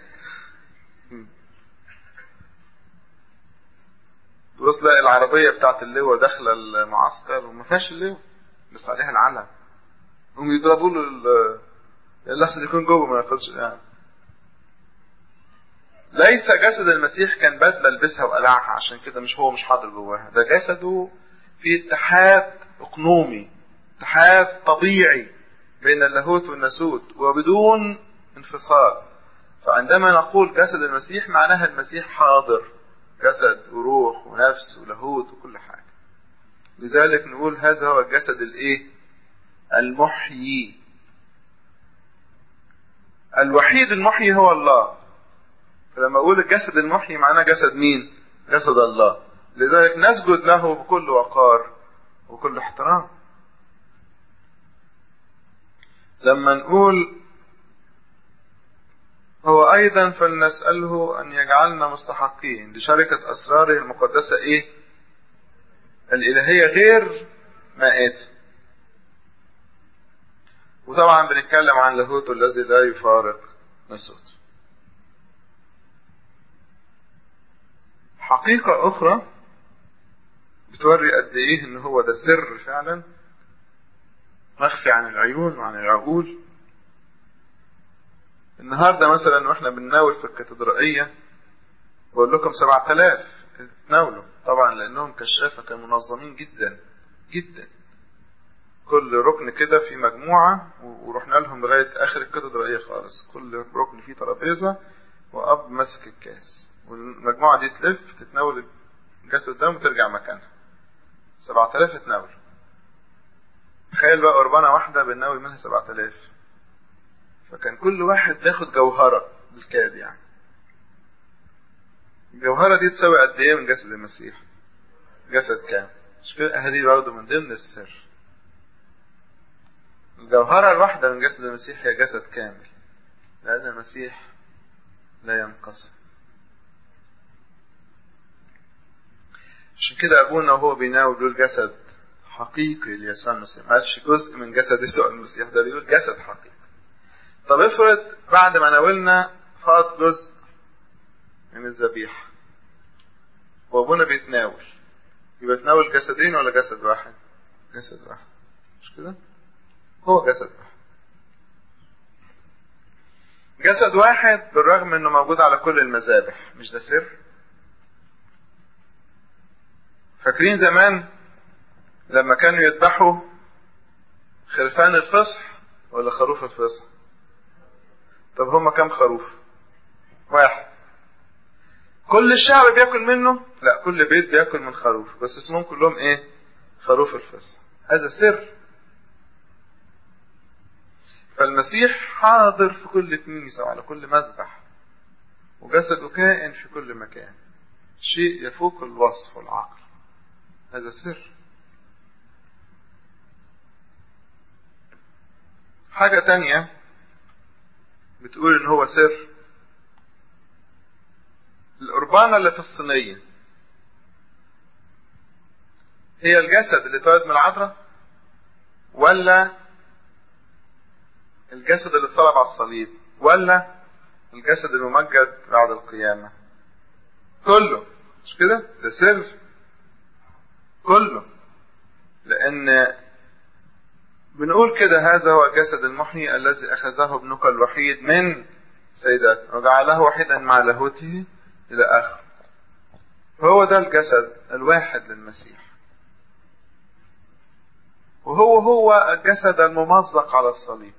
تبص تلاقي العربية بتاعت اللواء داخلة المعسكر وما فيهاش اللواء بس عليها العلم هم يضربوا له اللي احسن يكون جوه ما ياخدش يعني ليس جسد المسيح كان بدله لبسها وقلعها عشان كده مش هو مش حاضر جواها ده جسده في اتحاد اقنومي اتحاد طبيعي بين اللاهوت والناسوت وبدون انفصال فعندما نقول جسد المسيح معناها المسيح حاضر جسد وروح ونفس ولاهوت وكل حاجة لذلك نقول هذا هو الجسد الايه المحيي الوحيد المحيي هو الله فلما اقول الجسد المحيي معناه جسد مين جسد الله لذلك نسجد له بكل وقار وكل احترام لما نقول هو أيضا فلنسأله أن يجعلنا مستحقين لشركة أسراره المقدسة إيه؟ الإلهية غير مائت وطبعا بنتكلم عن لاهوته الذي لا يفارق نسوته حقيقة أخرى بتوري قد إيه إن هو ده سر فعلا مخفي عن العيون وعن العقول النهارده مثلا واحنا بنناول في الكاتدرائية بقول لكم 7000 تناولوا طبعا لأنهم كشافة كانوا منظمين جدا جدا كل ركن كده في مجموعة ورحنا لهم لغاية آخر الكاتدرائية خالص كل ركن فيه ترابيزة وأب ماسك الكاس والمجموعة دي تلف تتناول الجسد ده وترجع مكانها 7000 اتناول تخيل بقى قربانة واحدة بنناول منها 7000 فكان كل واحد بياخد جوهرة بالكاد يعني الجوهرة دي تساوي قد ايه من جسد المسيح جسد كام مش كده هذه برضه من ضمن السر الجوهرة الواحدة من جسد المسيح هي جسد كامل لأن المسيح لا ينقسم عشان كده أبونا وهو بيناول بيقول جسد حقيقي ليسوع المسيح ما قالش جزء من جسد يسوع المسيح ده بيقول جسد حقيقي طب افرض بعد ما ناولنا فات جزء من الذبيحة وابونا بيتناول يبقى تناول جسدين ولا جسد واحد جسد واحد مش كده هو جسد واحد جسد واحد بالرغم انه موجود على كل المذابح مش ده سر فاكرين زمان لما كانوا يذبحوا خرفان الفصح ولا خروف الفصح طب هما كام خروف واحد كل الشعب بياكل منه لا كل بيت بياكل من خروف بس اسمهم كلهم ايه خروف الفصح هذا سر فالمسيح حاضر في كل كنيسة وعلى كل مذبح وجسده كائن في كل مكان شيء يفوق الوصف والعقل هذا سر حاجة تانية بتقول ان هو سر القربانة اللي في الصينية هي الجسد اللي اتولد من العذراء ولا الجسد اللي اتصلب على الصليب ولا الجسد الممجد بعد القيامة كله مش كده ده سر كله لان بنقول كده هذا هو الجسد المحيي الذي اخذه ابنك الوحيد من سيدات وجعله وحيدا مع لاهوته الى اخره فهو ده الجسد الواحد للمسيح وهو هو الجسد الممزق على الصليب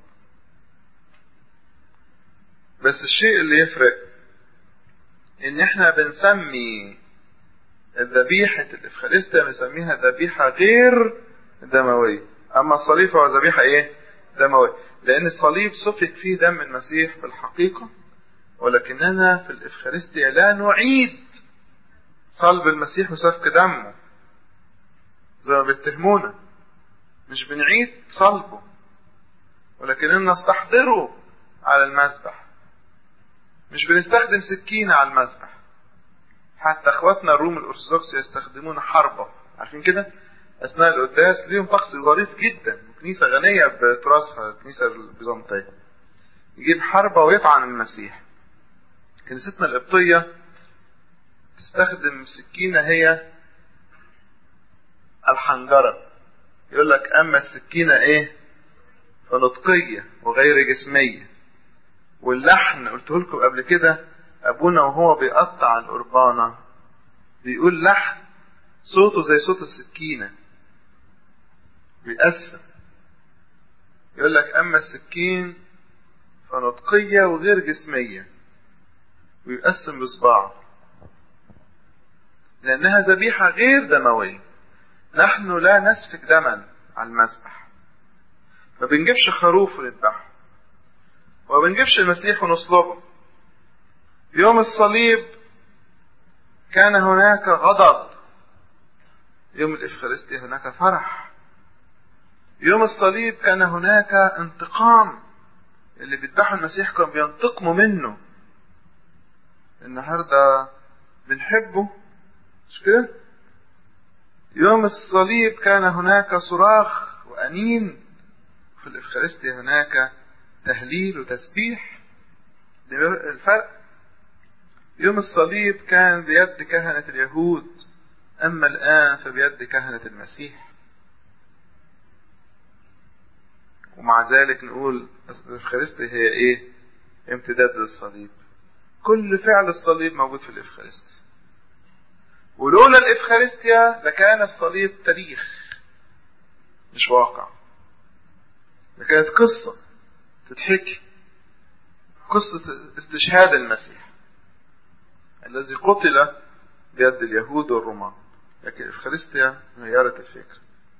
بس الشيء اللي يفرق ان احنا بنسمي ذبيحة الإفخارستيا بنسميها ذبيحة غير دموية أما الصليب فهو ذبيحة إيه؟ دموية لأن الصليب سفك فيه دم المسيح في الحقيقة ولكننا في الإفخارستيا لا نعيد صلب المسيح وسفك دمه زي ما بيتهمونا مش بنعيد صلبه ولكننا نستحضره على المذبح مش بنستخدم سكينة على المذبح حتى اخواتنا الروم الارثوذكس يستخدمون حربة عارفين كده اثناء القداس ليهم طقس ظريف جدا وكنيسة غنية بتراثها الكنيسة البيزنطية يجيب حربة ويطعن المسيح كنيستنا القبطية تستخدم سكينة هي الحنجرة يقول لك اما السكينة ايه فنطقية وغير جسمية واللحن قلت لكم قبل كده ابونا وهو بيقطع القربانة بيقول لحن صوته زي صوت السكينة بيقسم يقول لك اما السكين فنطقية وغير جسمية ويقسم بصباعه لانها ذبيحة غير دموية نحن لا نسفك دما على المذبح ما بنجيبش خروف ونذبحه وما بنجيبش المسيح ونصلبه يوم الصليب كان هناك غضب يوم الإفخارستيا هناك فرح يوم الصليب كان هناك انتقام اللي بيذبحوا المسيح كانوا بينتقموا منه النهارده بنحبه مش كده يوم الصليب كان هناك صراخ وأنين في الإفخارستيا هناك تهليل وتسبيح الفرق يوم الصليب كان بيد كهنة اليهود أما الآن فبيد كهنة المسيح ومع ذلك نقول الإفخارستيا هي إيه؟ امتداد للصليب كل فعل الصليب موجود في الإفخارستيا ولولا الإفخارستيا لكان الصليب تاريخ مش واقع لكانت قصة تتحكي قصة استشهاد المسيح الذي قتل بيد اليهود والرومان لكن الإفخارستيا غيرت الفكر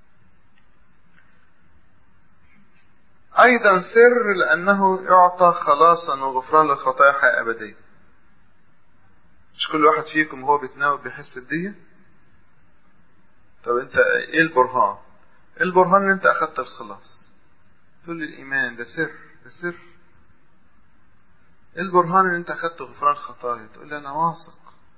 أيضا سر لأنه يعطى خلاصا وغفران للخطايا حياة أبدية مش كل واحد فيكم وهو بيتناول بيحس بدية طب انت ايه البرهان البرهان ان انت اخدت الخلاص تقول لي الايمان ده سر ده سر البرهان ان انت اخدت غفران خطايا تقول لي انا واثق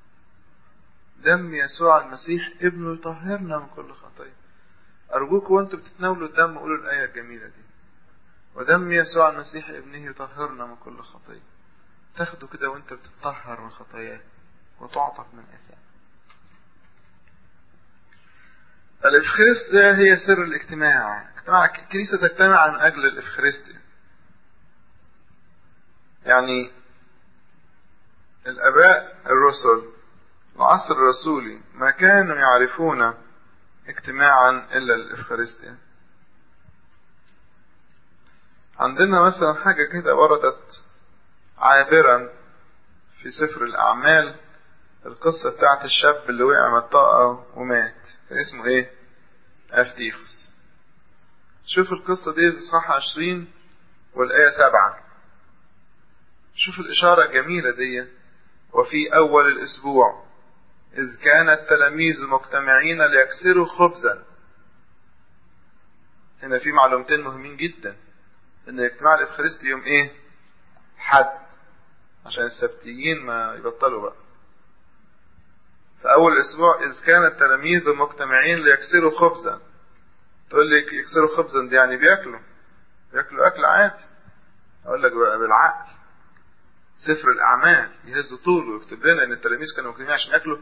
دم يسوع المسيح ابنه يطهرنا من كل خطايا ارجوك وانتوا بتتناولوا الدم قولوا الايه الجميله دي ودم يسوع المسيح ابنه يطهرنا من كل خطيه تاخده كده وانت بتطهر من خطاياك وتعتق من اثام الإفخارستيا هي سر الاجتماع اجتماع الكنيسة تجتمع من أجل الإفخارستيا يعني الآباء الرسل العصر الرسولي ما كانوا يعرفون اجتماعا إلا الإفخارستيا عندنا مثلا حاجة كده وردت عابرا في سفر الأعمال القصة بتاعت الشاب اللي وقع من الطاقة ومات كان اسمه ايه؟ أفتيفوس شوف القصة دي في صح عشرين والآية سبعة شوف الإشارة الجميلة دي وفي أول الأسبوع إذ كان التلاميذ مجتمعين ليكسروا خبزا هنا في معلومتين مهمين جدا إن الاجتماع الإفخارستي يوم إيه؟ حد عشان السبتيين ما يبطلوا بقى في أول أسبوع إذ كان التلاميذ مجتمعين ليكسروا خبزا تقول لي يكسروا خبزا دي يعني بياكلوا بياكلوا أكل عادي أقول لك بقى بالعقل سفر الأعمال يهز طوله ويكتب لنا إن التلاميذ كانوا مجتمعين عشان ياكلوا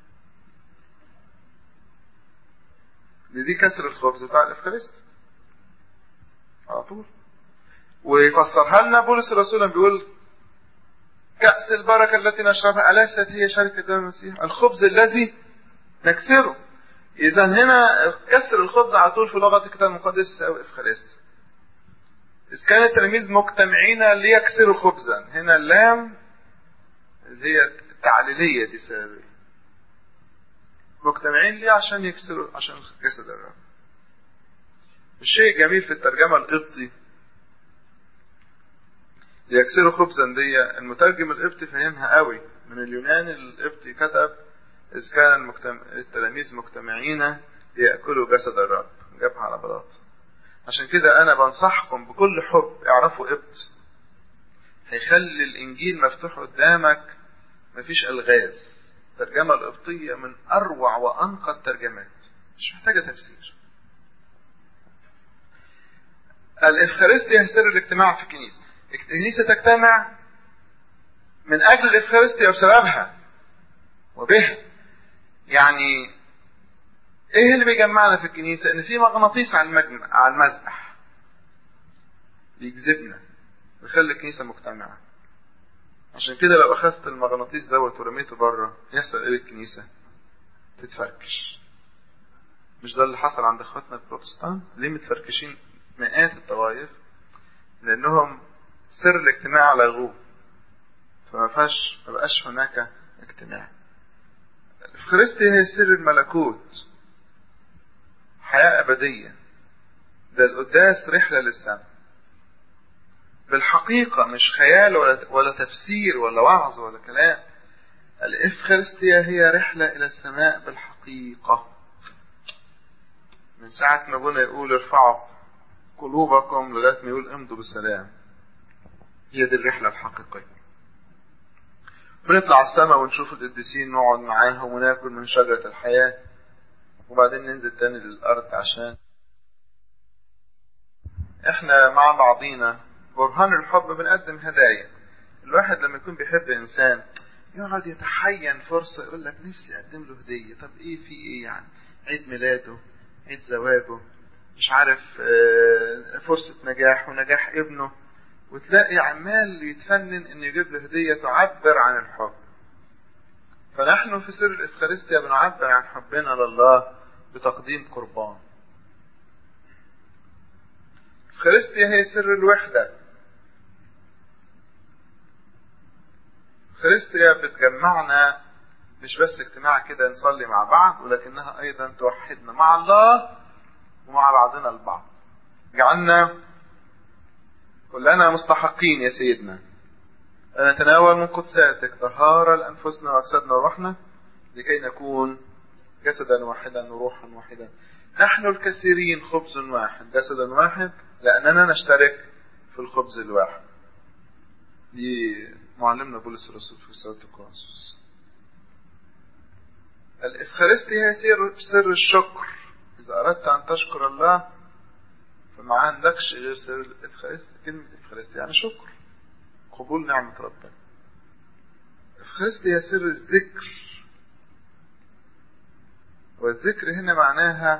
دي, دي كسر الخبز بتاع الإفخارست على طول ويفسرها لنا بولس الرسول بيقول كأس البركة التي نشربها أليست هي شركة دم المسيح الخبز الذي نكسره إذا هنا كسر الخبز على طول في لغة الكتاب المقدس أو إفخارست إذ كان التلاميذ مجتمعين ليكسروا خبزا هنا اللام اللي هي التعليلية دي سببية مجتمعين ليه عشان يكسروا عشان جسد الرب الشيء جميل في الترجمة القبطي ليكسروا خبزا دي المترجم القبطي فهمها قوي من اليوناني القبطي كتب إذ كان المجتمع التلاميذ مجتمعين ليأكلوا جسد الرب جابها على بلاط عشان كده أنا بنصحكم بكل حب اعرفوا قبط هيخلي الإنجيل مفتوح قدامك مفيش ألغاز الترجمة القبطية من أروع وأنقى الترجمات مش محتاجة تفسير الإفخارستيا هي سر الاجتماع في الكنيسة الكنيسة تجتمع من أجل الإفخارستيا وسببها وبها يعني ايه اللي بيجمعنا في الكنيسة ان في مغناطيس على المجمع على المذبح بيجذبنا ويخلي الكنيسة مجتمعة عشان كده لو اخذت المغناطيس دوت ورميته بره يحصل ايه الكنيسة تتفركش مش ده اللي حصل عند اخواتنا البروتستانت ليه متفركشين مئات الطوائف لانهم سر الاجتماع لغوه فما فيهاش ما بقاش هناك اجتماع الإفخارستيا هي سر الملكوت حياة أبدية ده القداس رحلة للسماء بالحقيقة مش خيال ولا, ولا تفسير ولا وعظ ولا كلام الإفخارستيا هي رحلة إلى السماء بالحقيقة من ساعة ما ابونا يقول ارفعوا قلوبكم لغاية ما يقول امضوا بسلام هي دي الرحلة الحقيقية بنطلع السماء ونشوف القديسين نقعد معاهم وناكل من شجرة الحياة وبعدين ننزل تاني للأرض عشان احنا مع بعضينا برهان الحب بنقدم هدايا الواحد لما يكون بيحب إنسان يقعد يتحين فرصة يقول لك نفسي أقدم له هدية طب إيه في إيه يعني عيد ميلاده عيد زواجه مش عارف فرصة نجاح ونجاح ابنه وتلاقي عمال يتفنن ان يجيب له هديه تعبر عن الحب فنحن في سر الافخارستيا بنعبر عن حبنا لله بتقديم قربان الافخارستيا هي سر الوحده الافخارستيا بتجمعنا مش بس اجتماع كده نصلي مع بعض ولكنها ايضا توحدنا مع الله ومع بعضنا البعض جعلنا كلنا مستحقين يا سيدنا أن نتناول من قدساتك طهارة لأنفسنا وأجسادنا وروحنا لكي نكون جسدا واحدا وروحا واحدا نحن الكثيرين خبز واحد جسدا واحد لأننا نشترك في الخبز الواحد دي معلمنا بولس الرسول في رسالة الكورنثوس الإفخارستيا هي سر, سر الشكر إذا أردت أن تشكر الله فما عندكش غير سر الإفخارستيا كلمة إفخارستيا يعني شكر قبول نعمة ربنا إفخارستيا سر الذكر والذكر هنا معناها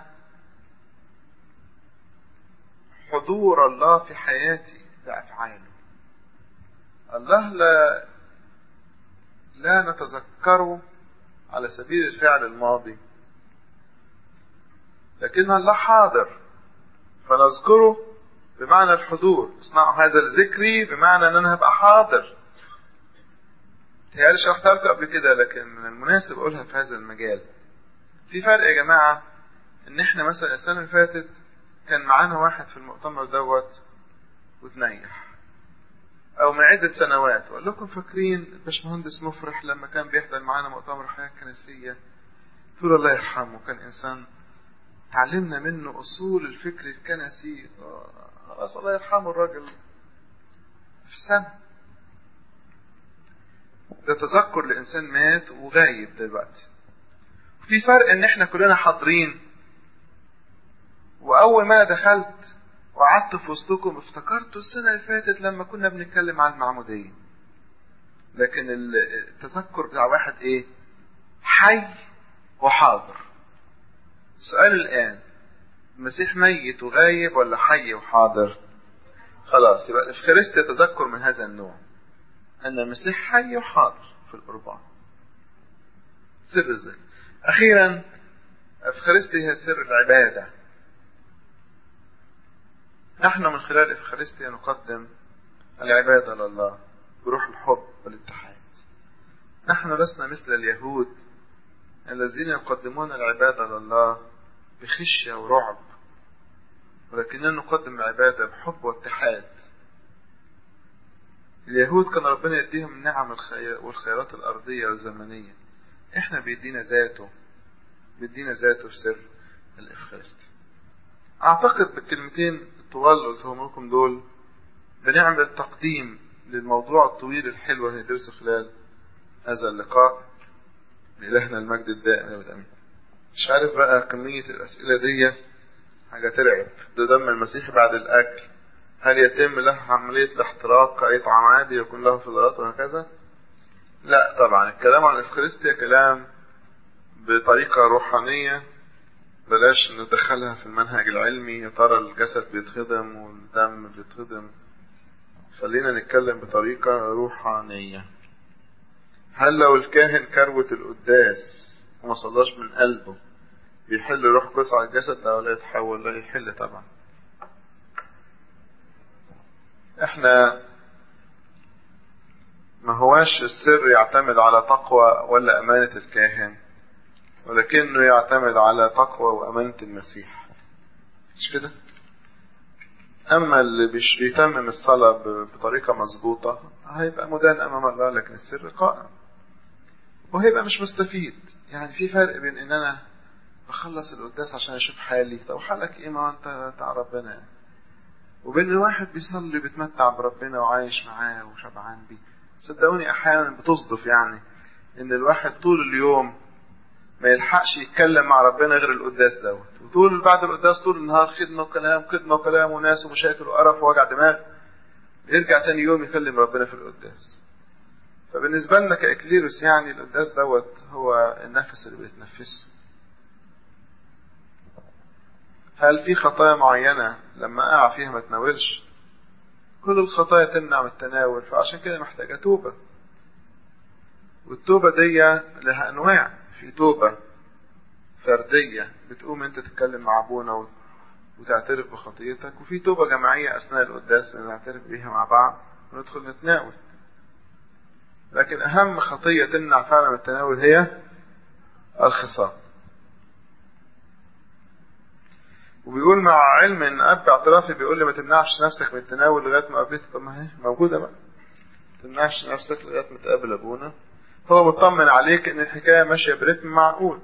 حضور الله في حياتي بأفعاله الله لا لا نتذكره على سبيل الفعل الماضي لكن الله حاضر فنذكره بمعنى الحضور اصنعوا هذا الذكري بمعنى ان انا هبقى حاضر تهيألي شرحتها لكم قبل كده لكن من المناسب اقولها في هذا المجال في فرق يا جماعة ان احنا مثلا السنة اللي فاتت كان معانا واحد في المؤتمر دوت وتنيح او من عدة سنوات اقول لكم فاكرين الباشمهندس مفرح لما كان بيحضر معانا مؤتمر حياة كنسية تقول الله يرحمه كان انسان تعلمنا منه اصول الفكر الكنسي خلاص الله يرحمه الراجل في سنة ده تذكر لإنسان مات وغايب دلوقتي في فرق إن إحنا كلنا حاضرين وأول ما أنا دخلت وقعدت في وسطكم افتكرت السنة اللي فاتت لما كنا بنتكلم عن المعمودية لكن التذكر بتاع واحد ايه حي وحاضر السؤال الان المسيح ميت وغايب ولا حي وحاضر خلاص يبقى الافخارستيا تذكر من هذا النوع ان المسيح حي وحاضر في القربان سر الذكر اخيرا افخارستيا هي سر العباده نحن من خلال افخارستيا نقدم العباده لله بروح الحب والاتحاد نحن لسنا مثل اليهود الذين يقدمون العباده لله بخشيه ورعب ولكننا نقدم العباده بحب واتحاد اليهود كان ربنا يديهم النعم والخيرات الارضيه والزمنيه احنا بيدينا ذاته بيدينا ذاته في سر الافخارستي اعتقد بالكلمتين الطوال اللي قلتهم لكم دول بنعمل تقديم للموضوع الطويل الحلو اللي ندرسه خلال هذا اللقاء لإلهنا المجد الدائم والأمين مش عارف بقى كمية الأسئلة دي حاجة ترعب ده دم المسيح بعد الأكل هل يتم له عملية الاحتراق كأي طعام عادي يكون له فضلات وهكذا؟ لا طبعا الكلام عن الإفخارستيا كلام بطريقة روحانية بلاش ندخلها في المنهج العلمي يا ترى الجسد بيتخدم والدم بيتخدم خلينا نتكلم بطريقة روحانية هل لو الكاهن كروة القداس وما صلاش من قلبه بيحل روح قدس على الجسد ده ولا يتحول لا يحل طبعا احنا ما هواش السر يعتمد على تقوى ولا أمانة الكاهن ولكنه يعتمد على تقوى وأمانة المسيح مش كده أما اللي مش بيتمم الصلاة بطريقة مظبوطة هيبقى مدان أمام الله لكن السر قائم وهيبقى مش مستفيد يعني في فرق بين إن أنا بخلص القداس عشان أشوف حالي طب حالك إيه ما أنت بتاع ربنا يعني. وبين الواحد بيصلي بيتمتع بربنا وعايش معاه وشبعان بيه صدقوني أحيانا بتصدف يعني إن الواحد طول اليوم ما يلحقش يتكلم مع ربنا غير القداس دوت وطول بعد القداس طول النهار خدمه وكلام خدمه وكلام وناس ومشاكل وقرف ووجع دماغ يرجع تاني يوم يكلم ربنا في القداس فبالنسبة لنا كإكليروس يعني القداس دوت هو النفس اللي بيتنفسه هل في خطايا معينة لما أقع فيها ما تناولش كل الخطايا تمنع من التناول فعشان كده محتاجة توبة والتوبة دي لها أنواع في توبة فردية بتقوم أنت تتكلم مع أبونا وتعترف بخطيتك وفي توبة جماعية أثناء القداس نعترف بيها مع بعض وندخل نتناول لكن أهم خطية تمنع فعلا من التناول هي الخصام وبيقول مع علم ان اب اعترافي بيقول لي ما تمنعش نفسك من التناول لغايه ما قابلت طب ما هي موجوده بقى ما تمنعش نفسك لغايه ما تقابل ابونا هو مطمن عليك ان الحكايه ماشيه برتم معقول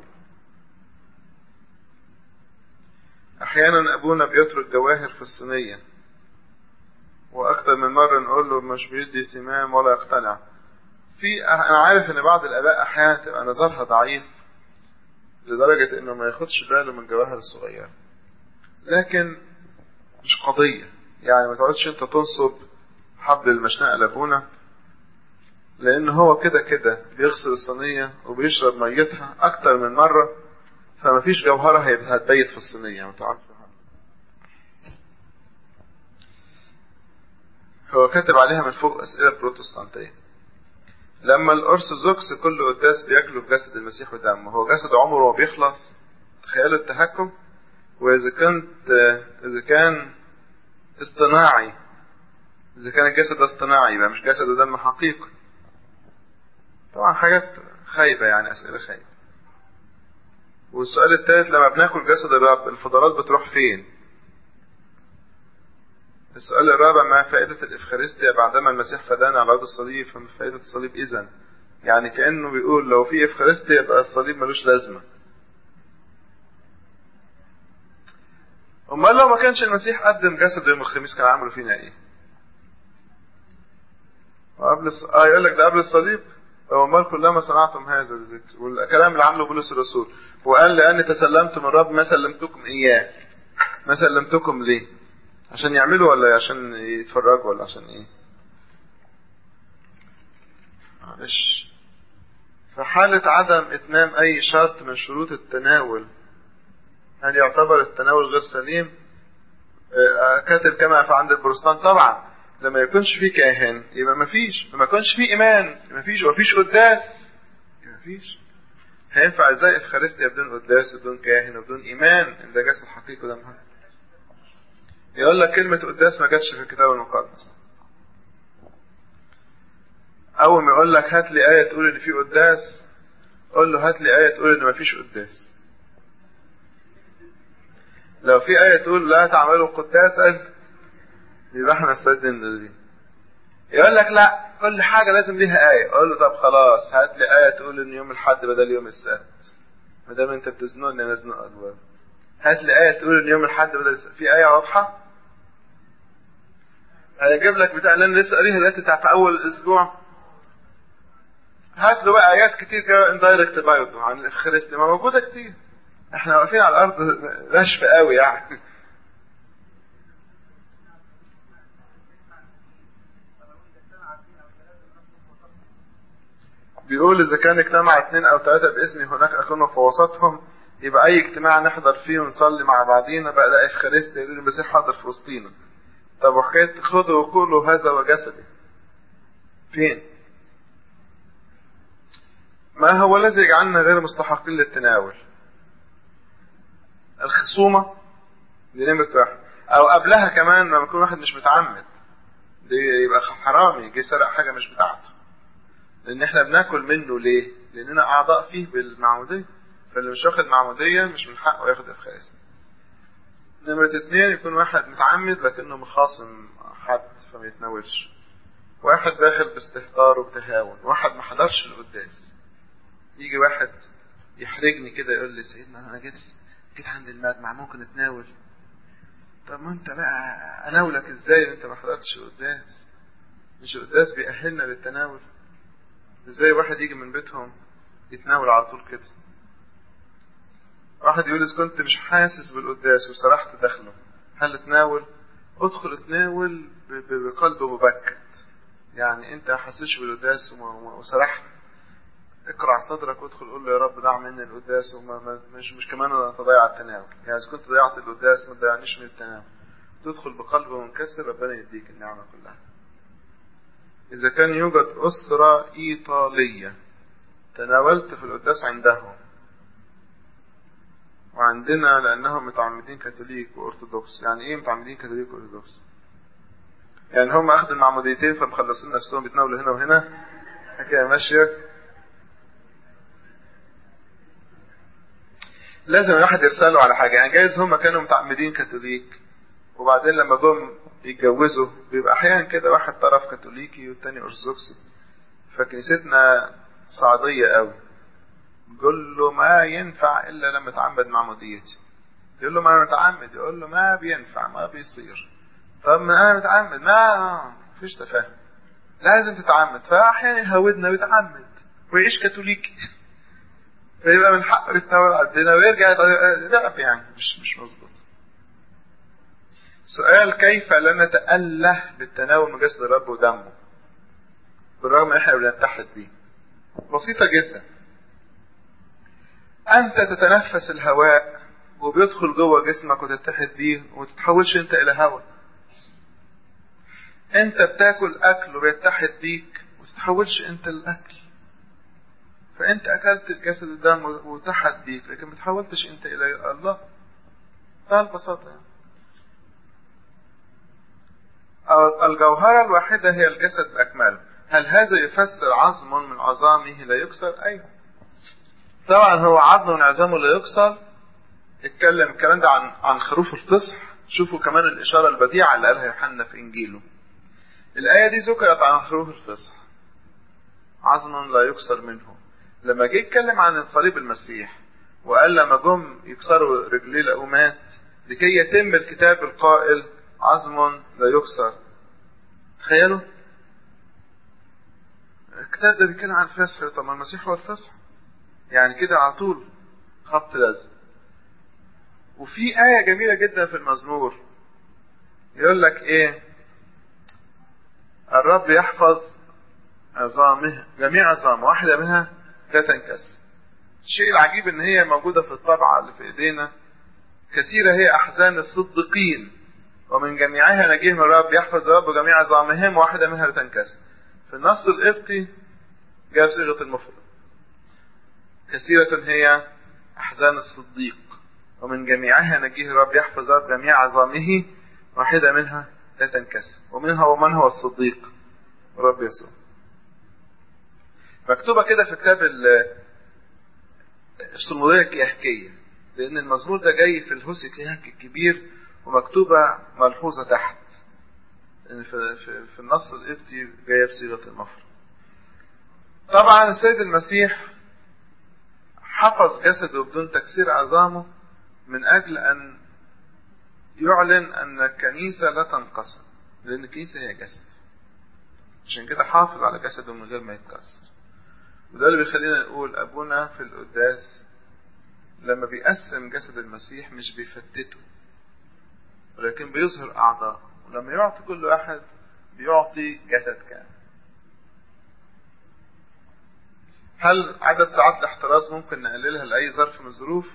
احيانا ابونا بيترك جواهر في الصينيه واكثر من مره نقول له مش بيدي اهتمام ولا يقتنع في انا عارف ان بعض الاباء احيانا تبقى نظرها ضعيف لدرجه انه ما ياخدش باله من الجواهر الصغيره لكن مش قضيه يعني ما تقعدش انت تنصب حبل المشنقه لابونا لان هو كده كده بيغسل الصينيه وبيشرب ميتها اكتر من مره فما فيش جوهره هتبيت في الصينيه ما تعرفش هو كاتب عليها من فوق اسئله بروتستانتيه لما الارثوذكس كل قداس بياكلوا في جسد المسيح ودمه هو جسد عمره ما بيخلص تخيلوا التهكم واذا كنت اذا كان اصطناعي اذا كان الجسد ده اصطناعي يبقى مش جسد ودم حقيقي طبعا حاجات خايبة يعني أسئلة خايبة والسؤال الثالث لما بناكل جسد الرب الفضلات بتروح فين السؤال الرابع ما فائدة الإفخارستيا بعدما المسيح فدانا على أرض الصليب فما فائدة الصليب إذا يعني كأنه بيقول لو في إفخارستيا يبقى الصليب ملوش لازمة أمال لو ما كانش المسيح قدم جسد يوم الخميس كان عملوا فينا إيه؟ وقبل الص... اه يقول لك ده قبل الصليب ومال كلما صنعتم هذا الذكر والكلام اللي عمله بولس الرسول وقال لأني تسلمت من الرب ما سلمتكم إياه ما سلمتكم ليه عشان يعملوا ولا عشان يتفرجوا ولا عشان ايه معلش في حالة عدم إتمام أي شرط من شروط التناول هل يعتبر التناول غير سليم؟ كاتب كما في عند البروستان طبعا لما يكونش فيه كاهن يبقى ما فيش ما يكونش فيه إيمان ما فيش ما فيش قداس ما فيش هينفع ازاي افخارستيا بدون قداس وبدون كاهن وبدون ايمان ان ده جسد حقيقي وده مهم يقول لك كلمة قداس ما جاتش في الكتاب المقدس أول ما يقول لك هات لي آية تقول إن في قداس قول له هات لي آية تقول إن ما فيش قداس لو في آية تقول لا تعملوا قداسا يبقى احنا استدنا دي يقول لك لا كل حاجة لازم ليها آية أقول له طب خلاص هات لي آية تقول إن يوم الحد بدل يوم السبت ما دام أنت بتزنقني أنا أزنق أكبر هات لي آية تقول إن يوم الحد بدل السبت في آية واضحة هيجيب لك بتاع اللي أنا لسه قاريها دلوقتي بتاع في أول الأسبوع هات له بقى آيات كتير كده اندايركت بايبل عن الإفخارستي ما موجودة كتير احنا واقفين على الأرض ناشفة قوي يعني بيقول إذا كان اجتمع اثنين أو ثلاثة باسمي هناك أكون في وسطهم يبقى أي اجتماع نحضر فيه ونصلي مع بعضينا بقى ده إفخارستي يقول المسيح حاضر في وسطينا طب وحكاية خذوا وكلوا هذا وجسدي فين؟ ما هو الذي يجعلنا غير مستحقين للتناول؟ الخصومة دي نمرة واحد أو قبلها كمان لما يكون واحد مش متعمد دي يبقى حرامي جه سرق حاجة مش بتاعته لأن احنا بناكل منه ليه؟ لأننا أعضاء فيه بالمعمودية فاللي مش واخد معمودية مش من حقه ياخد إفخاس نمرة اتنين يكون واحد متعمد لكنه مخاصم حد فما يتناولش واحد داخل باستهتار وبتهاون واحد ما حضرش القداس يجي واحد يحرجني كده يقول لي سيدنا انا جيت جيت عند المجمع ممكن اتناول طب ما انت بقى اناولك ازاي انت ما حضرتش القداس مش القداس بيأهلنا للتناول ازاي واحد يجي من بيتهم يتناول على طول كده واحد يقول إذا كنت مش حاسس بالقداس وسرحت داخله هل اتناول ادخل اتناول بقلب مبكت يعني انت حاسسش بالقداس وسرحت اقرع صدرك وادخل قول له يا رب دع مني القداس وما مش مش كمان تضيع التناول يعني اذا كنت ضيعت القداس ما تضيعنيش من التناول تدخل بقلب منكسر ربنا يديك النعمه كلها اذا كان يوجد اسره ايطاليه تناولت في القداس عندهم وعندنا لانهم متعمدين كاثوليك وارثوذكس يعني ايه متعمدين كاثوليك وارثوذكس يعني هم اخذ المعموديتين فمخلصين نفسهم بيتناولوا هنا وهنا حكايه ماشيه لازم الواحد يرسله على حاجه يعني جايز هم كانوا متعمدين كاثوليك وبعدين لما جم يتجوزوا بيبقى احيانا كده واحد طرف كاثوليكي والتاني ارثوذكسي فكنيستنا صعيديه قوي يقول له ما ينفع الا لما اتعمد معموديتي يقول له ما انا متعمد يقول له ما بينفع ما بيصير طب ما انا متعمد ما فيش تفاهم لازم تتعمد فاحيانا يهودنا ويتعمد ويعيش كاثوليكي فيبقى من حقه يتناول عندنا ويرجع لا يعني مش مش مظبوط سؤال كيف لا نتأله بالتناول من جسد الرب ودمه بالرغم ان احنا بنتحد بيه بسيطة جدا أنت تتنفس الهواء وبيدخل جوه جسمك وتتحد بيه وما تتحولش أنت إلى هواء. أنت بتاكل أكل وبيتحد بيك وما تتحولش أنت للأكل. فأنت أكلت الجسد الدم واتحد بيك لكن ما تحولتش أنت إلى الله. بهذه البساطة يعني. الجوهرة الواحدة هي الجسد بأكمله. هل هذا يفسر عظم من عظامه لا يكسر؟ أيوه. طبعا هو عظم من عظامه لا يكسر اتكلم الكلام ده عن عن خروف الفصح شوفوا كمان الإشارة البديعة اللي قالها يوحنا في إنجيله الآية دي ذكرت عن خروف الفصح عظم لا يكسر منه لما جه يتكلم عن صليب المسيح وقال لما جم يكسروا رجليه لقوا مات لكي يتم الكتاب القائل عظم لا يكسر تخيلوا الكتاب ده بيتكلم عن الفصح طب ما المسيح هو الفصح يعني كده على طول خط لازم وفي آية جميلة جدا في المزمور يقول لك إيه الرب يحفظ عظامه جميع عظام واحدة منها لا تنكسر الشيء العجيب ان هي موجودة في الطبعة اللي في ايدينا كثيرة هي احزان الصديقين ومن جميعها نجيهم الرب يحفظ الرب جميع عظامهم واحدة منها لا تنكسر في النص القبطي جاب صيغة المفرد كثيرة هي أحزان الصديق ومن جميعها نجيه الرب يحفظ الرب جميع عظامه واحدة منها لا تنكسر ومنها ومن هو الصديق الرب يسوع مكتوبة كده في كتاب الصمودية الكيهكية لأن المزمور ده جاي في الهوس الكيهك الكبير ومكتوبة ملحوظة تحت في, في, في النص القبطي جاية بصيغة المفرد طبعا السيد المسيح حفظ جسده بدون تكسير عظامه من أجل أن يعلن أن الكنيسة لا تنقسم لأن الكنيسة هي جسد عشان كده حافظ على جسده من غير ما يتكسر وده اللي بيخلينا نقول أبونا في القداس لما بيقسم جسد المسيح مش بيفتته ولكن بيظهر أعضاء ولما يعطي كل واحد بيعطي جسد كامل هل عدد ساعات الاحتراز ممكن نقللها لأي ظرف من الظروف؟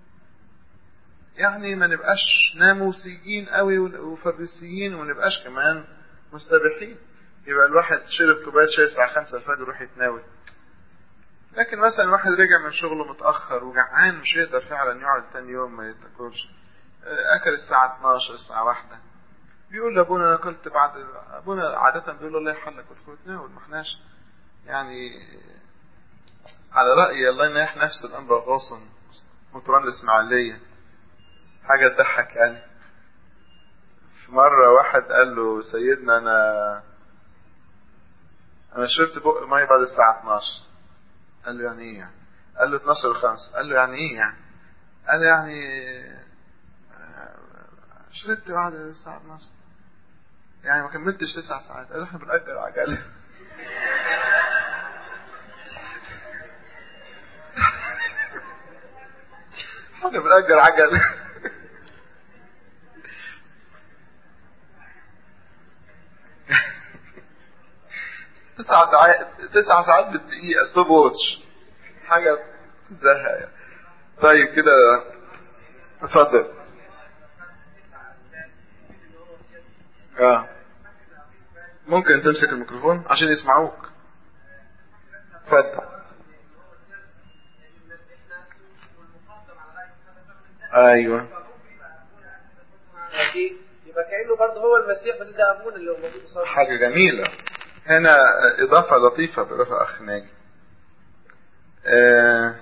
يعني ما نبقاش ناموسيين قوي وفريسيين وما نبقاش كمان مستبيحين يبقى الواحد شرب كوبايه شاي الساعه 5 الفجر يروح يتناول لكن مثلا واحد رجع من شغله متاخر وجعان مش هيقدر فعلا يقعد تاني يوم ما يتاكلش اكل الساعه 12 الساعه 1 بيقول لابونا انا كنت بعد ابونا عاده بيقول له الله يحلك ادخل تناول ما احناش يعني على راي الله ينيح نفسه الانبا غاصن مطران الاسماعيليه حاجة تضحك يعني في مرة واحد قال له سيدنا أنا أنا شربت بق مية بعد الساعة 12 قال له يعني إيه يعني؟ قال له 12 وخمسة قال له يعني إيه يعني؟ قال له يعني شربت بعد الساعة 12 يعني ما كملتش تسع ساعات قال له إحنا بنأجر عجلة احنا بنأجر عجلة تسع ساعات تسع ساعات بالدقيقة ستوب واتش حاجة زهق يعني. طيب كده اتفضل اه ممكن تمسك الميكروفون عشان يسمعوك اتفضل ايوه يبقى كانه برضه هو المسيح بس ده ابونا اللي هو موجود قصاد حاجة جميلة هنا إضافة لطيفة بيقولها أخ ناجي آه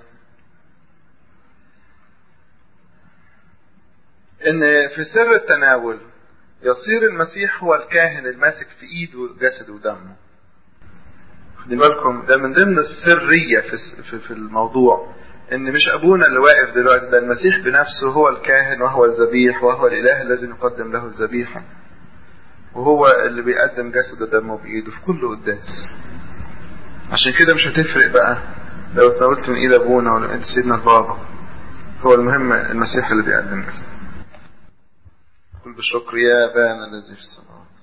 إن في سر التناول يصير المسيح هو الكاهن الماسك في إيده جسده ودمه خدي بالكم ده من ضمن السرية في في, في الموضوع ان مش ابونا اللي واقف دلوقتي ده المسيح بنفسه هو الكاهن وهو الذبيح وهو الاله الذي نقدم له الذبيحه وهو اللي بيقدم جسد دمه بايده في كل قداس عشان كده مش هتفرق بقى لو اتناولت من ايد ابونا ولا انت سيدنا البابا هو المهم المسيح اللي بيقدم جسد قل بشكر يا ابانا الذي في السماوات